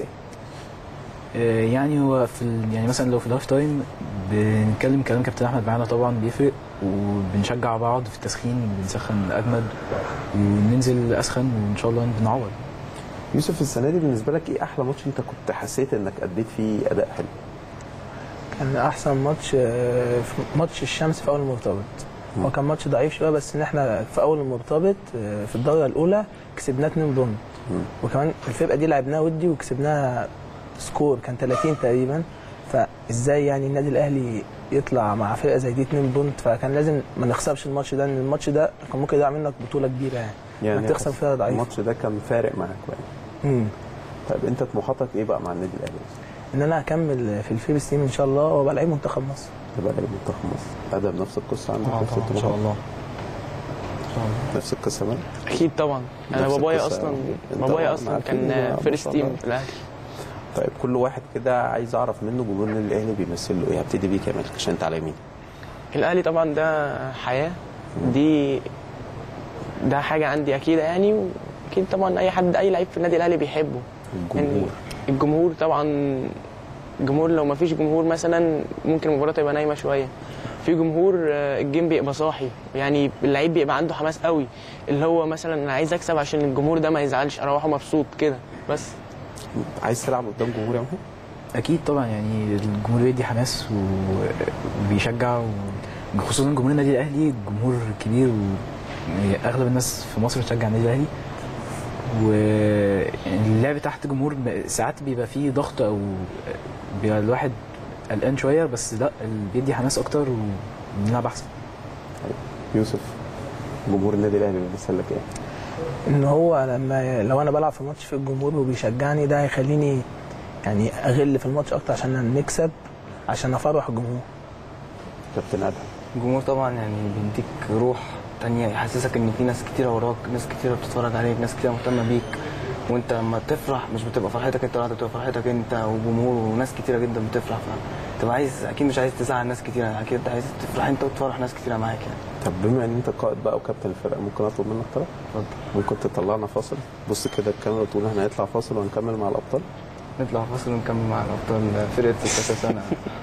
آه، يعني هو في ال... يعني مثلا لو في الهاف تايم بنتكلم كلام كابتن احمد معانا طبعا بيفرق وبنشجع بعض في التسخين بنسخن اجمد وننزل اسخن وان شاء الله بنعوض يوسف السنه دي بالنسبه لك ايه احلى ماتش انت كنت حسيت انك اديت فيه اداء حلو؟ كان احسن ماتش آه، في ماتش الشمس في اول المرتبط هو كان ماتش ضعيف شويه بس ان احنا في اول المرتبط آه، في الدوره الاولى كسبناه 2 بونت وكمان الفرقه دي لعبناها ودي وكسبناها سكور كان 30 تقريبا فازاي يعني النادي الاهلي يطلع مع فرقه زي دي 2 بونت فكان لازم ما نخسرش الماتش ده لان الماتش ده كان ممكن يضيع منك بطوله كبيره يعني, يعني انك تخسر فيها ضعيف الماتش ده كان فارق معاك يعني امم طيب انت طموحاتك ايه بقى مع النادي الاهلي؟ ان انا اكمل في الفيرست تيم ان شاء الله وابقى لعيب منتخب مصر تبقى لعيب منتخب مصر ادم نفس القصه عندك اه نفس طبعا ان شاء الطموحات الله نفس القصه بقى اكيد طبعا انا نفس بابايا القصة اصلا انت بابايا طبعاً اصلا عارفين كان ما فيرست شاء الله. تيم في الاهلي طيب كل واحد كده عايز اعرف منه جمهور النادي الاهلي بيمثل له ايه هبتدي بيك يا مالك عشان انت على يمين الاهلي طبعا ده حياه دي ده حاجه عندي اكيده يعني واكيد طبعا اي حد اي لعيب في النادي الاهلي بيحبه الجمهور الجمهور طبعا الجمهور لو ما فيش جمهور مثلا ممكن المباراه تبقى نايمه شويه في جمهور آه، الجيم بيبقى صاحي يعني اللعيب بيبقى عنده حماس قوي اللي هو مثلا انا عايز اكسب عشان الجمهور ده ما يزعلش اروحه مبسوط كده بس عايز تلعب قدام جمهور يا محمود اكيد طبعا يعني الجمهور بيدي حماس و- وبيشجع و- خصوصا جمهور النادي الاهلي جمهور كبير واغلب الناس في مصر بتشجع النادي الاهلي واللعب تحت جمهور ب- ساعات بيبقى فيه ضغط او بيبقى الواحد قلقان شويه بس لا ال- بيدي حماس اكتر وبنلعب احسن يوسف جمهور النادي الاهلي بيمثل لك ايه؟ ان هو لما لو انا بلعب في ماتش في الجمهور وبيشجعني ده هيخليني يعني اغل في الماتش اكتر عشان نكسب عشان افرح الجمهور كابتن ادهم الجمهور طبعا يعني بيديك روح تانية يحسسك ان في ناس كتيرة وراك ناس كتيرة بتتفرج عليك ناس كتيرة مهتمة بيك وانت لما تفرح مش بتبقى فرحتك انت لوحدك بتبقى فرحتك انت وجمهور وناس كتيرة جدا بتفرح فتبقى عايز اكيد مش عايز تزعل ناس كتيرة اكيد انت عايز تفرح انت وتفرح ناس كتيرة معاك يعني طب بما ان انت قائد بقى وكابتن الفرقه ممكن اطلب منك طلب؟ اتفضل ممكن تطلعنا فاصل بص كده الكاميرا وتقول احنا هنطلع فاصل وهنكمل مع الابطال نطلع فاصل ونكمل مع الابطال فرقة 16 سنة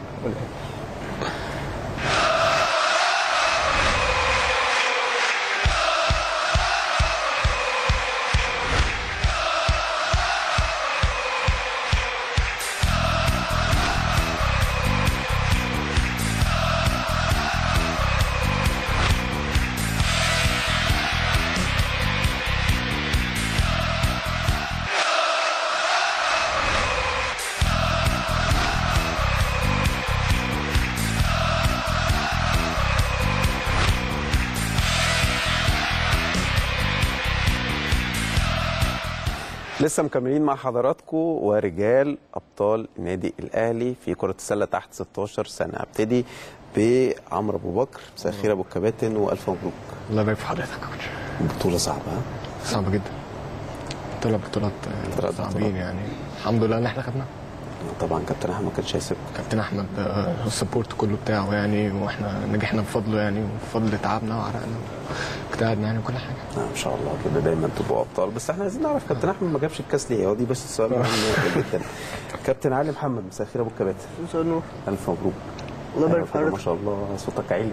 لسه مكملين مع حضراتكم ورجال ابطال النادي الاهلي في كره السله تحت 16 سنه ابتدي بعمرو ابو بكر مساء الخير ابو الكباتن والف مبروك الله يبارك في حضرتك يا كوتش بطوله صعبه ها صعبة جدا طلع بطولات آه، صعبين يعني الحمد لله ان احنا خدنا طبعا كابتن احمد ما كانش هيسيبك كابتن احمد آه، السبورت كله بتاعه يعني واحنا نجحنا بفضله يعني وبفضل تعبنا وعرقنا واجتهادنا يعني وكل حاجه آه ان شاء الله كده دايما تبقوا ابطال بس احنا عايزين نعرف كابتن احمد ما جابش الكاس ليه هو دي بس السؤال مهم جدا كابتن علي محمد مساء الخير ابو الكباتن مساء النور الف مبروك الله يبارك في أيوة كده ما حضرتك شاء الله صوتك عالي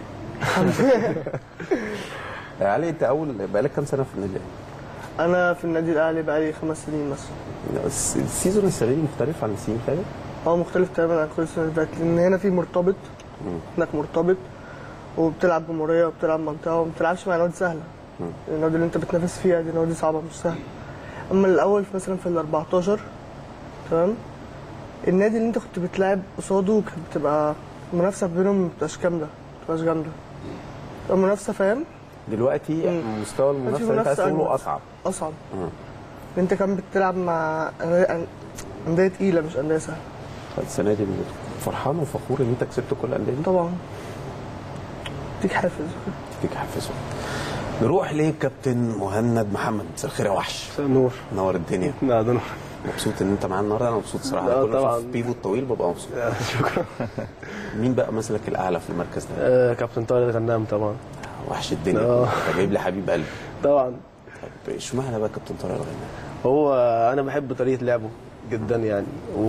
يا علي انت اول بقالك كام سنه في النادي انا في النادي الاهلي بقالي خمس سنين مثلا الس- السيزون السنه دي مختلف عن السنين اللي فاتت هو مختلف تماما عن كل السنه اللي فاتت لان هنا في مرتبط هناك مرتبط وبتلعب جمهوريه وبتلعب منطقه وما بتلعبش مع نوادي سهله النوادي اللي انت بتنافس فيها دي نوادي صعبه مش سهله اما الاول في مثلا في ال 14 تمام النادي اللي انت كنت بتلعب قصاده كانت بتبقى المنافسه بينهم ما بتبقاش كامله ما بتبقاش جامده تبقى المنافسه فاهم دلوقتي مستوى المنافسه اللي انت عايز تقوله أكبر. اصعب اصعب مم. انت كمان بتلعب مع أندية- انديه تقيله مش انديه سهله السنه دي فرحان وفخور ان انت كسبت كل الانديه دي طبعا اديك حافز اديك حافزه نروح لكابتن مهند محمد مساء الخير يا وحش مساء النور نور الدنيا لا ده نور مبسوط ان انت معانا النهارده انا مبسوط صراحه لا، كل ما طبعاً. اشوف بيبو الطويل ببقى مبسوط شكرا مين بقى مثلك الاعلى في المركز ده؟ آه، كابتن طارق الغنام طبعا وحش الدنيا آه. انت جايب لي حبيب قلبي طبعا طيب اشمعنى بقى كابتن طارق الغنام؟ هو انا بحب طريقه لعبه جدا يعني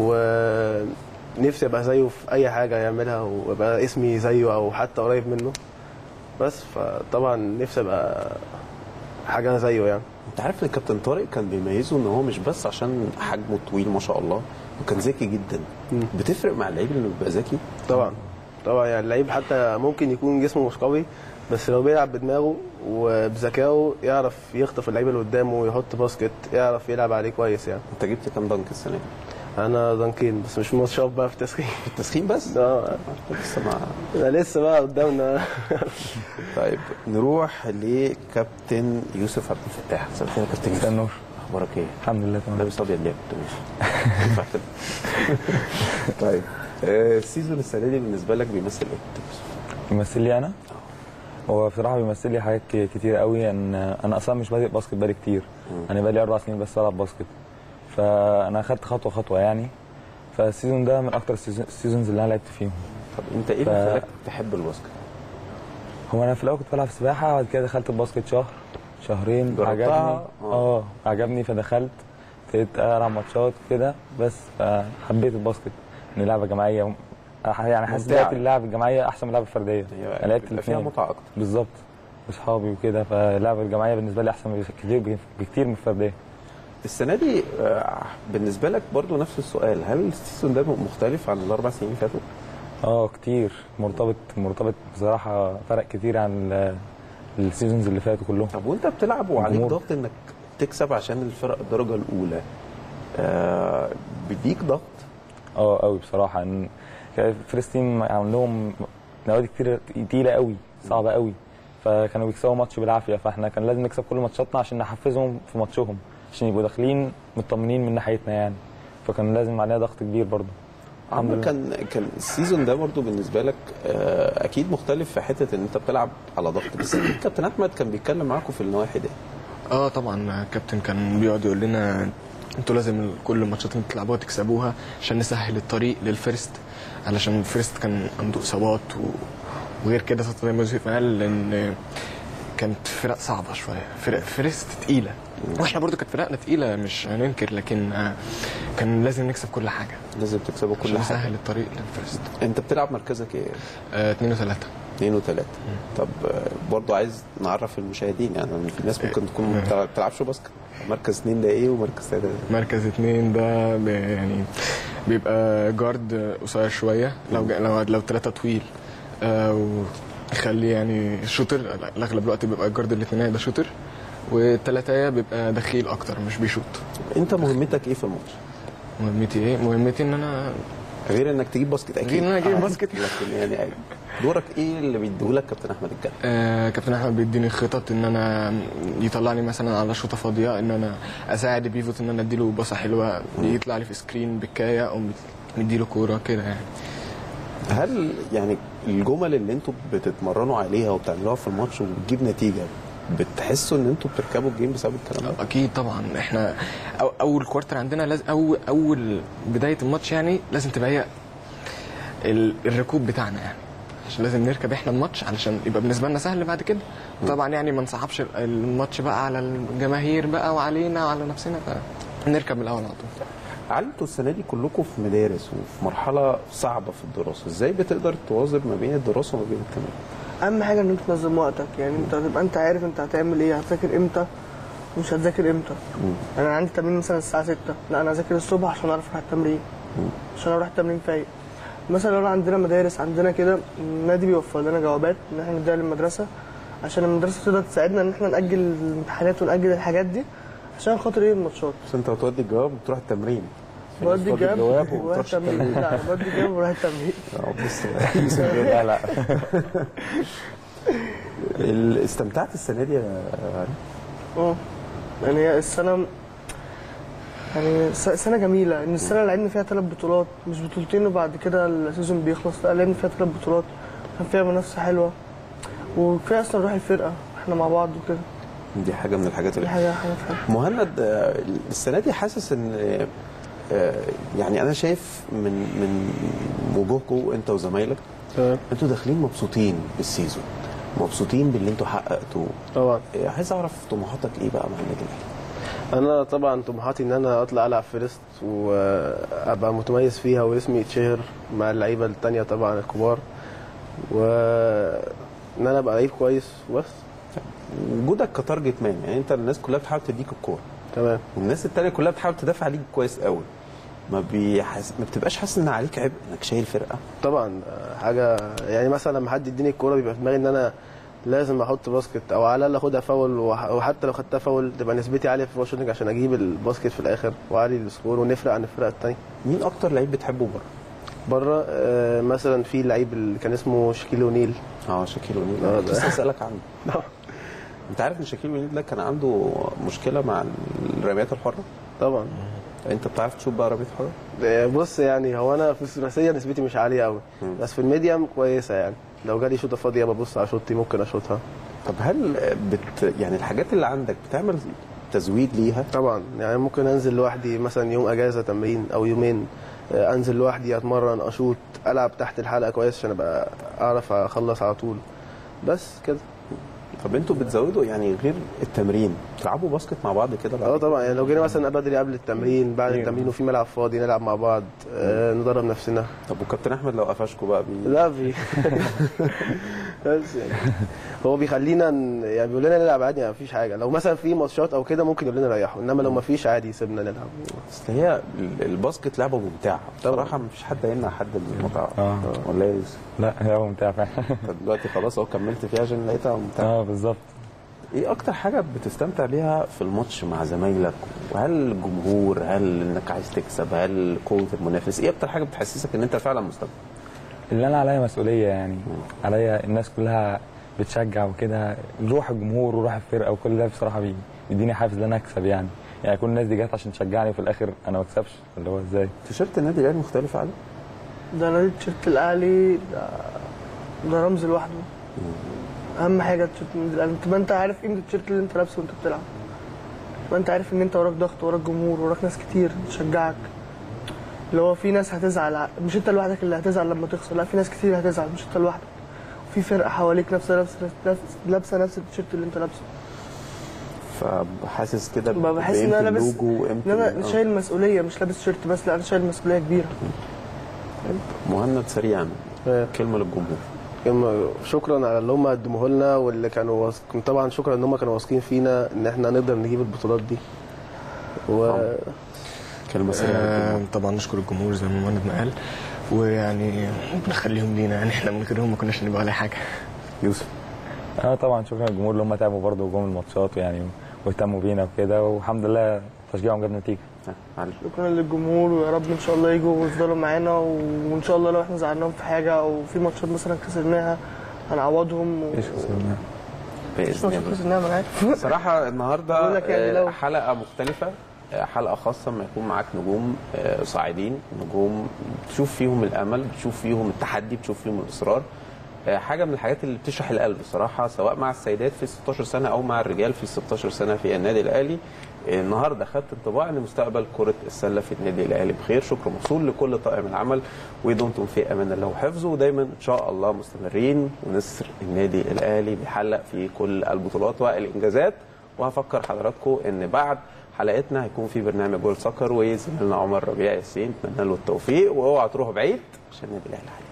ونفسي ابقى زيه في اي حاجه يعملها وابقى اسمي زيه او حتى قريب منه بس فطبعا نفسي ابقى حاجه زيه يعني انت عارف ان كابتن طارق كان بيميزه ان هو مش بس عشان حجمه طويل ما شاء الله وكان ذكي جدا بتفرق مع اللعيب اللي بيبقى ذكي طبعا طبعا يعني اللعيب حتى ممكن يكون جسمه مش قوي بس لو بيلعب بدماغه وبذكائه يعرف يخطف اللعيب اللي قدامه ويحط باسكت يعرف يلعب عليه كويس يعني انت جبت كام دنك السنه دي؟ انا دنكين بس مش ماتشات بقى في التسخين في التسخين بس؟ اه لسه ما لا لسه بقى قدامنا طيب نروح لكابتن يوسف عبد الفتاح مساء الخير يا كابتن يوسف النور اخبارك ايه؟ الحمد لله تمام لابس ابيض ليه يا كابتن يوسف؟ ينفع كده؟ طيب آه، السيزون السنه دي بالنسبه لك بيمثل ايه؟ كابتن يوسف؟ بيمثل لي انا هو بصراحه بيمثل لي حاجات ك- كتير قوي ان انا اصلا مش بادئ باسكت بقالي كتير انا بقالي اربع سنين بس العب باسكت فانا اخدت خطوه خطوه يعني فالسيزون ده من اكتر السيزون- السيزونز اللي انا لعبت فيهم طب انت ايه ف- اللي خلاك تحب الباسكت؟ هو انا في الاول كنت بلعب سباحه بعد كده دخلت الباسكت شهر شهرين جربتها؟ عجبني آه. اه عجبني فدخلت ابتديت العب ماتشات كده بس فحبيت الباسكت ان لعبه جماعيه أح- يعني حاسس ممتعة. دلوقتي اللعب الجماعيه احسن من اللعبه الفرديه انا لعبت بيبقى فيها الاتنين. متعه اكتر بالظبط واصحابي وكده فاللعبه الجماعيه بالنسبه لي احسن بكتير بكتير من الفرديه السنه دي آه، بالنسبه لك برضو نفس السؤال هل السيزون ده مختلف عن الاربع سنين اللي فاتوا؟ اه كتير مرتبط مرتبط بصراحه فرق كتير عن ال- السيزونز اللي فاتوا كلهم طب وانت بتلعب وعليك الجمهور. ضغط انك تكسب عشان الفرق الدرجه الاولى آه بيديك ضغط اه قوي بصراحه ان فيرست تيم عندهم نوادي كتير تقيله قوي صعبه قوي فكانوا بيكسبوا ماتش بالعافيه فاحنا كان لازم نكسب كل ماتشاتنا عشان نحفزهم في ماتشهم عشان يبقوا داخلين مطمنين من ناحيتنا يعني فكان لازم علينا ضغط كبير برضه الحمد عمرو لله كان كان السيزون ده برضو بالنسبه لك آه اكيد مختلف في حته ان انت بتلعب على ضغط بس أكيد كابتن احمد كان بيتكلم معاكم في النواحي دي اه طبعا الكابتن كان بيقعد يقول لنا انتوا لازم كل الماتشات اللي بتلعبوها تكسبوها عشان نسهل الطريق للفيرست علشان الفيرست كان عنده اصابات و... وغير كده زي ما يوسف قال لان كانت فرق صعبه شويه فرق فيرست تقيله واحنا برضو كانت فرقنا تقيله مش هننكر لكن آه، كان لازم نكسب كل حاجه لازم تكسبوا كل عشان حاجه نسهل الطريق للفيرست انت بتلعب مركزك ايه؟ آه، اتنين وثلاثه اثنين وثلاثه طب آه، برضو عايز نعرف المشاهدين يعني في ناس ممكن تكون ما بتلعب- بتلعبش باسكت مركز اثنين ده ايه ومركز ثلاثه ده إيه؟ مركز اتنين ده ب- يعني بيبقى جارد قصير شويه لو جا- لو لو ثلاثه طويل آه، ويخليه يعني شوتر اغلب الوقت بيبقى الجارد الاثنين هيبقى شوتر والثلاثه بيبقى دخيل اكتر مش بيشوط انت مهمتك ايه في الماتش؟ مهمتي ايه؟ مهمتي ان انا غير انك تجيب باسكت اكيد غير ان انا اجيب باسكت لكن يعني دورك ايه اللي بيديهولك كابتن احمد الجد؟ آه كابتن احمد بيديني خطط ان انا يطلعني مثلا على شوطه فاضيه ان انا اساعد بيفوت ان انا اديله باصه حلوه يطلع لي في سكرين بالكايه او مديله كوره كده يعني هل يعني الجمل اللي انتوا بتتمرنوا عليها وبتعملوها في الماتش وبتجيب نتيجه بتحسوا ان انتوا بتركبوا الجيم بسبب الكلام ده؟ اكيد طبعا احنا أو اول كوارتر عندنا لازم اول اول بدايه الماتش يعني لازم تبقى هي ال- الركوب بتاعنا يعني عشان لازم نركب احنا الماتش علشان يبقى بالنسبه لنا سهل بعد كده طبعا يعني ما نصعبش الماتش بقى على الجماهير بقى وعلينا وعلى نفسنا فنركب من الاول على طول علي انتوا السنه دي كلكم في مدارس وفي مرحله صعبه في الدراسه، ازاي بتقدر تواظب ما بين الدراسه وما بين التمرين؟ اهم حاجه ان انت تنظم وقتك يعني انت تبقى انت عارف انت هتعمل ايه هتذاكر امتى ومش هتذاكر امتى انا عندي تمرين مثلا الساعه 6 لا انا هذاكر الصبح عشان اعرف اروح التمرين عشان اروح التمرين فايق مثلا لو عندنا مدارس عندنا كده النادي بيوفر لنا جوابات ان احنا نديها للمدرسه عشان المدرسه تقدر تساعدنا ان احنا ناجل الامتحانات وناجل الحاجات دي عشان خاطر ايه الماتشات بس انت بتودي الجواب وبتروح التمرين في ناس بودي بتودي الجواب الجواب وبروح وبتروحش التمرين لا بودي الجواب وبروح التمرين اه بص لا لا ال- استمتعت السنه دي يا علي؟ اه يعني هي السنة يعني س- سنة جميلة إن السنة لعبنا فيها ثلاث بطولات مش بطولتين وبعد كده السيزون بيخلص لا لعبنا فيها ثلاث بطولات كان فيها منافسة حلوة وفيها أصلا روح الفرقة إحنا مع بعض وكده دي حاجه من الحاجات دي اللي حاجة حاجة حلوة مهند آه، السنه دي حاسس ان آه، يعني انا شايف من من وجوهكم انت وزمايلك انتوا داخلين مبسوطين بالسيزون مبسوطين باللي انتوا حققتوه طبعا عايز اعرف طموحاتك ايه بقى مع النادي الاهلي انا طبعا طموحاتي ان انا اطلع العب فيرست وابقى متميز فيها واسمي يتشهر مع اللعيبه التانية طبعا الكبار وان انا ابقى لعيب كويس وبس وجودك كتارجت مان يعني انت الناس كلها بتحاول تديك الكوره تمام والناس التانية كلها بتحاول تدافع عليك كويس قوي ما بيحس... ما بتبقاش حاسس ان عليك عبء انك شايل فرقه طبعا آه، حاجه يعني مثلا لما حد يديني الكوره بيبقى في دماغي ان انا لازم احط باسكت او على الاقل اخدها فاول وح- وحتى لو خدتها فاول تبقى نسبتي عاليه في الفاول شوتنج عشان اجيب الباسكت في الاخر واعلي السكور ونفرق عن الفرق الثانيه مين اكتر لعيب بتحبه بره بره آه مثلا في لعيب اللي كان اسمه شكيل اونيل اه شكيل اونيل آه، انا ده. لسه اسالك عنه انت عارف ان شكيل اونيل ده كان عنده مشكله مع الرميات الحره طبعا انت بتعرف تشوف بقى رميات حره آه، بص يعني هو انا في الثلاثيه نسبتي مش عاليه قوي بس في الميديم كويسه يعني لو جالي شوطه فاضيه ببص على شوطتي ممكن اشوطها طب هل بت يعني الحاجات اللي عندك بتعمل تزويد ليها طبعا يعني ممكن انزل لوحدي مثلا يوم اجازه تمرين او يومين آه، انزل لوحدي اتمرن اشوط العب تحت الحلقه كويس عشان ابقى اعرف اخلص على طول بس كده طب انتوا بتزودوا يعني غير التمرين بتلعبوا باسكت مع بعض كده بعد اه طبعا يعني لو جينا مثلا بدري قبل التمرين بعد التمرين وفي ملعب فاضي نلعب مع بعض آه ندرب نفسنا طب وكابتن احمد لو قفشكوا بقى بي... لا بي بس يعني هو بيخلينا ن- يعني بيقول لنا نلعب عادي ما فيش حاجه لو مثلا في ماتشات او كده ممكن يقول لنا ريحوا انما لو ما فيش عادي يسيبنا نلعب اصل هي ال- الباسكت لعبه ممتعه بصراحه مفيش حد هيمنع حد من المتعه اه ولا ايه يا يوسف؟ لا هي ممتعه فعلا طب دلوقتي خلاص اهو كملت فيها عشان لقيتها ممتعه اه بالظبط ايه اكتر حاجه بتستمتع بيها في الماتش مع زمايلك وهل الجمهور هل انك عايز تكسب هل قوه المنافس ايه اكتر حاجه بتحسسك ان انت فعلا مستمتع اللي انا عليا مسؤوليه يعني عليا الناس كلها بتشجع وكده روح الجمهور وروح الفرقه وكل ده بصراحه بي- بيديني حافز ان انا اكسب يعني يعني كل الناس دي جت عشان تشجعني وفي الاخر انا ما اكسبش اللي هو ازاي تيشيرت النادي الاهلي مختلف عليه ده نادي التيشيرت الاهلي ده ده رمز لوحده اهم حاجه التيشيرت النادي الاهلي تبقى انت عارف قيمه التيشيرت اللي انت لابسه وانت بتلعب تبقى انت عارف ان انت وراك ضغط وراك جمهور وراك ناس كتير تشجعك اللي هو في ناس هتزعل مش انت لوحدك اللي هتزعل لما تخسر لا في ناس كتير هتزعل مش انت لوحدك وفي فرقه حواليك نفس نفس نفس لابسه نفس التيشيرت اللي انت لابسه فحاسس كده بقى بحس ان بقيمة انا لابس اللوجو وقيمة ان انا ال- آه. شايل مسؤوليه مش لابس تيشيرت بس لا انا شايل مسؤوليه كبيره مهند سريعا كلمه للجمهور كلمة شكرا على اللي هم قدموه لنا واللي كانوا واثقين طبعا شكرا ان هم كانوا واثقين فينا ان احنا نقدر نجيب البطولات دي و كلمه آه طبعا نشكر الجمهور زي ما مهند ما قال ويعني بنخليهم لينا يعني احنا من غيرهم ما كناش نبقى ولا حاجه يوسف اه طبعا شكرا للجمهور اللي هم تعبوا برضه وجم الماتشات يعني واهتموا بينا وكده والحمد لله تشجيعهم جاب نتيجه شكرا للجمهور ويا رب ان شاء الله يجوا ويفضلوا معانا وان شاء الله لو احنا زعلناهم في حاجه او في ماتشات مثلا خسرناها هنعوضهم و... باذن ماتشات الله خسرناها معاك صراحة النهاردة بقول لك يعني لو- آه، حلقة مختلفة آه، حلقة خاصة ما يكون معاك نجوم آه، صاعدين نجوم تشوف فيهم الأمل بتشوف فيهم التحدي بتشوف فيهم الإصرار آه، حاجة من الحاجات اللي بتشرح القلب الصراحة سواء مع السيدات في 16 سنة أو مع الرجال في 16 سنة في النادي الأهلي آه، النهارده خدت انطباع ان مستقبل كرة السلة في النادي الأهلي بخير شكر موصول لكل طاقم العمل ودمتم في أمان الله وحفظه ودايما إن شاء الله مستمرين ونسر النادي الأهلي بيحلق في كل البطولات والإنجازات وهفكر حضراتكم ان بعد حلقتنا هيكون في برنامج جول سكر وزميلنا عمر ربيع ياسين اتمنى له التوفيق واوعى تروحوا بعيد عشان النادي الاهلي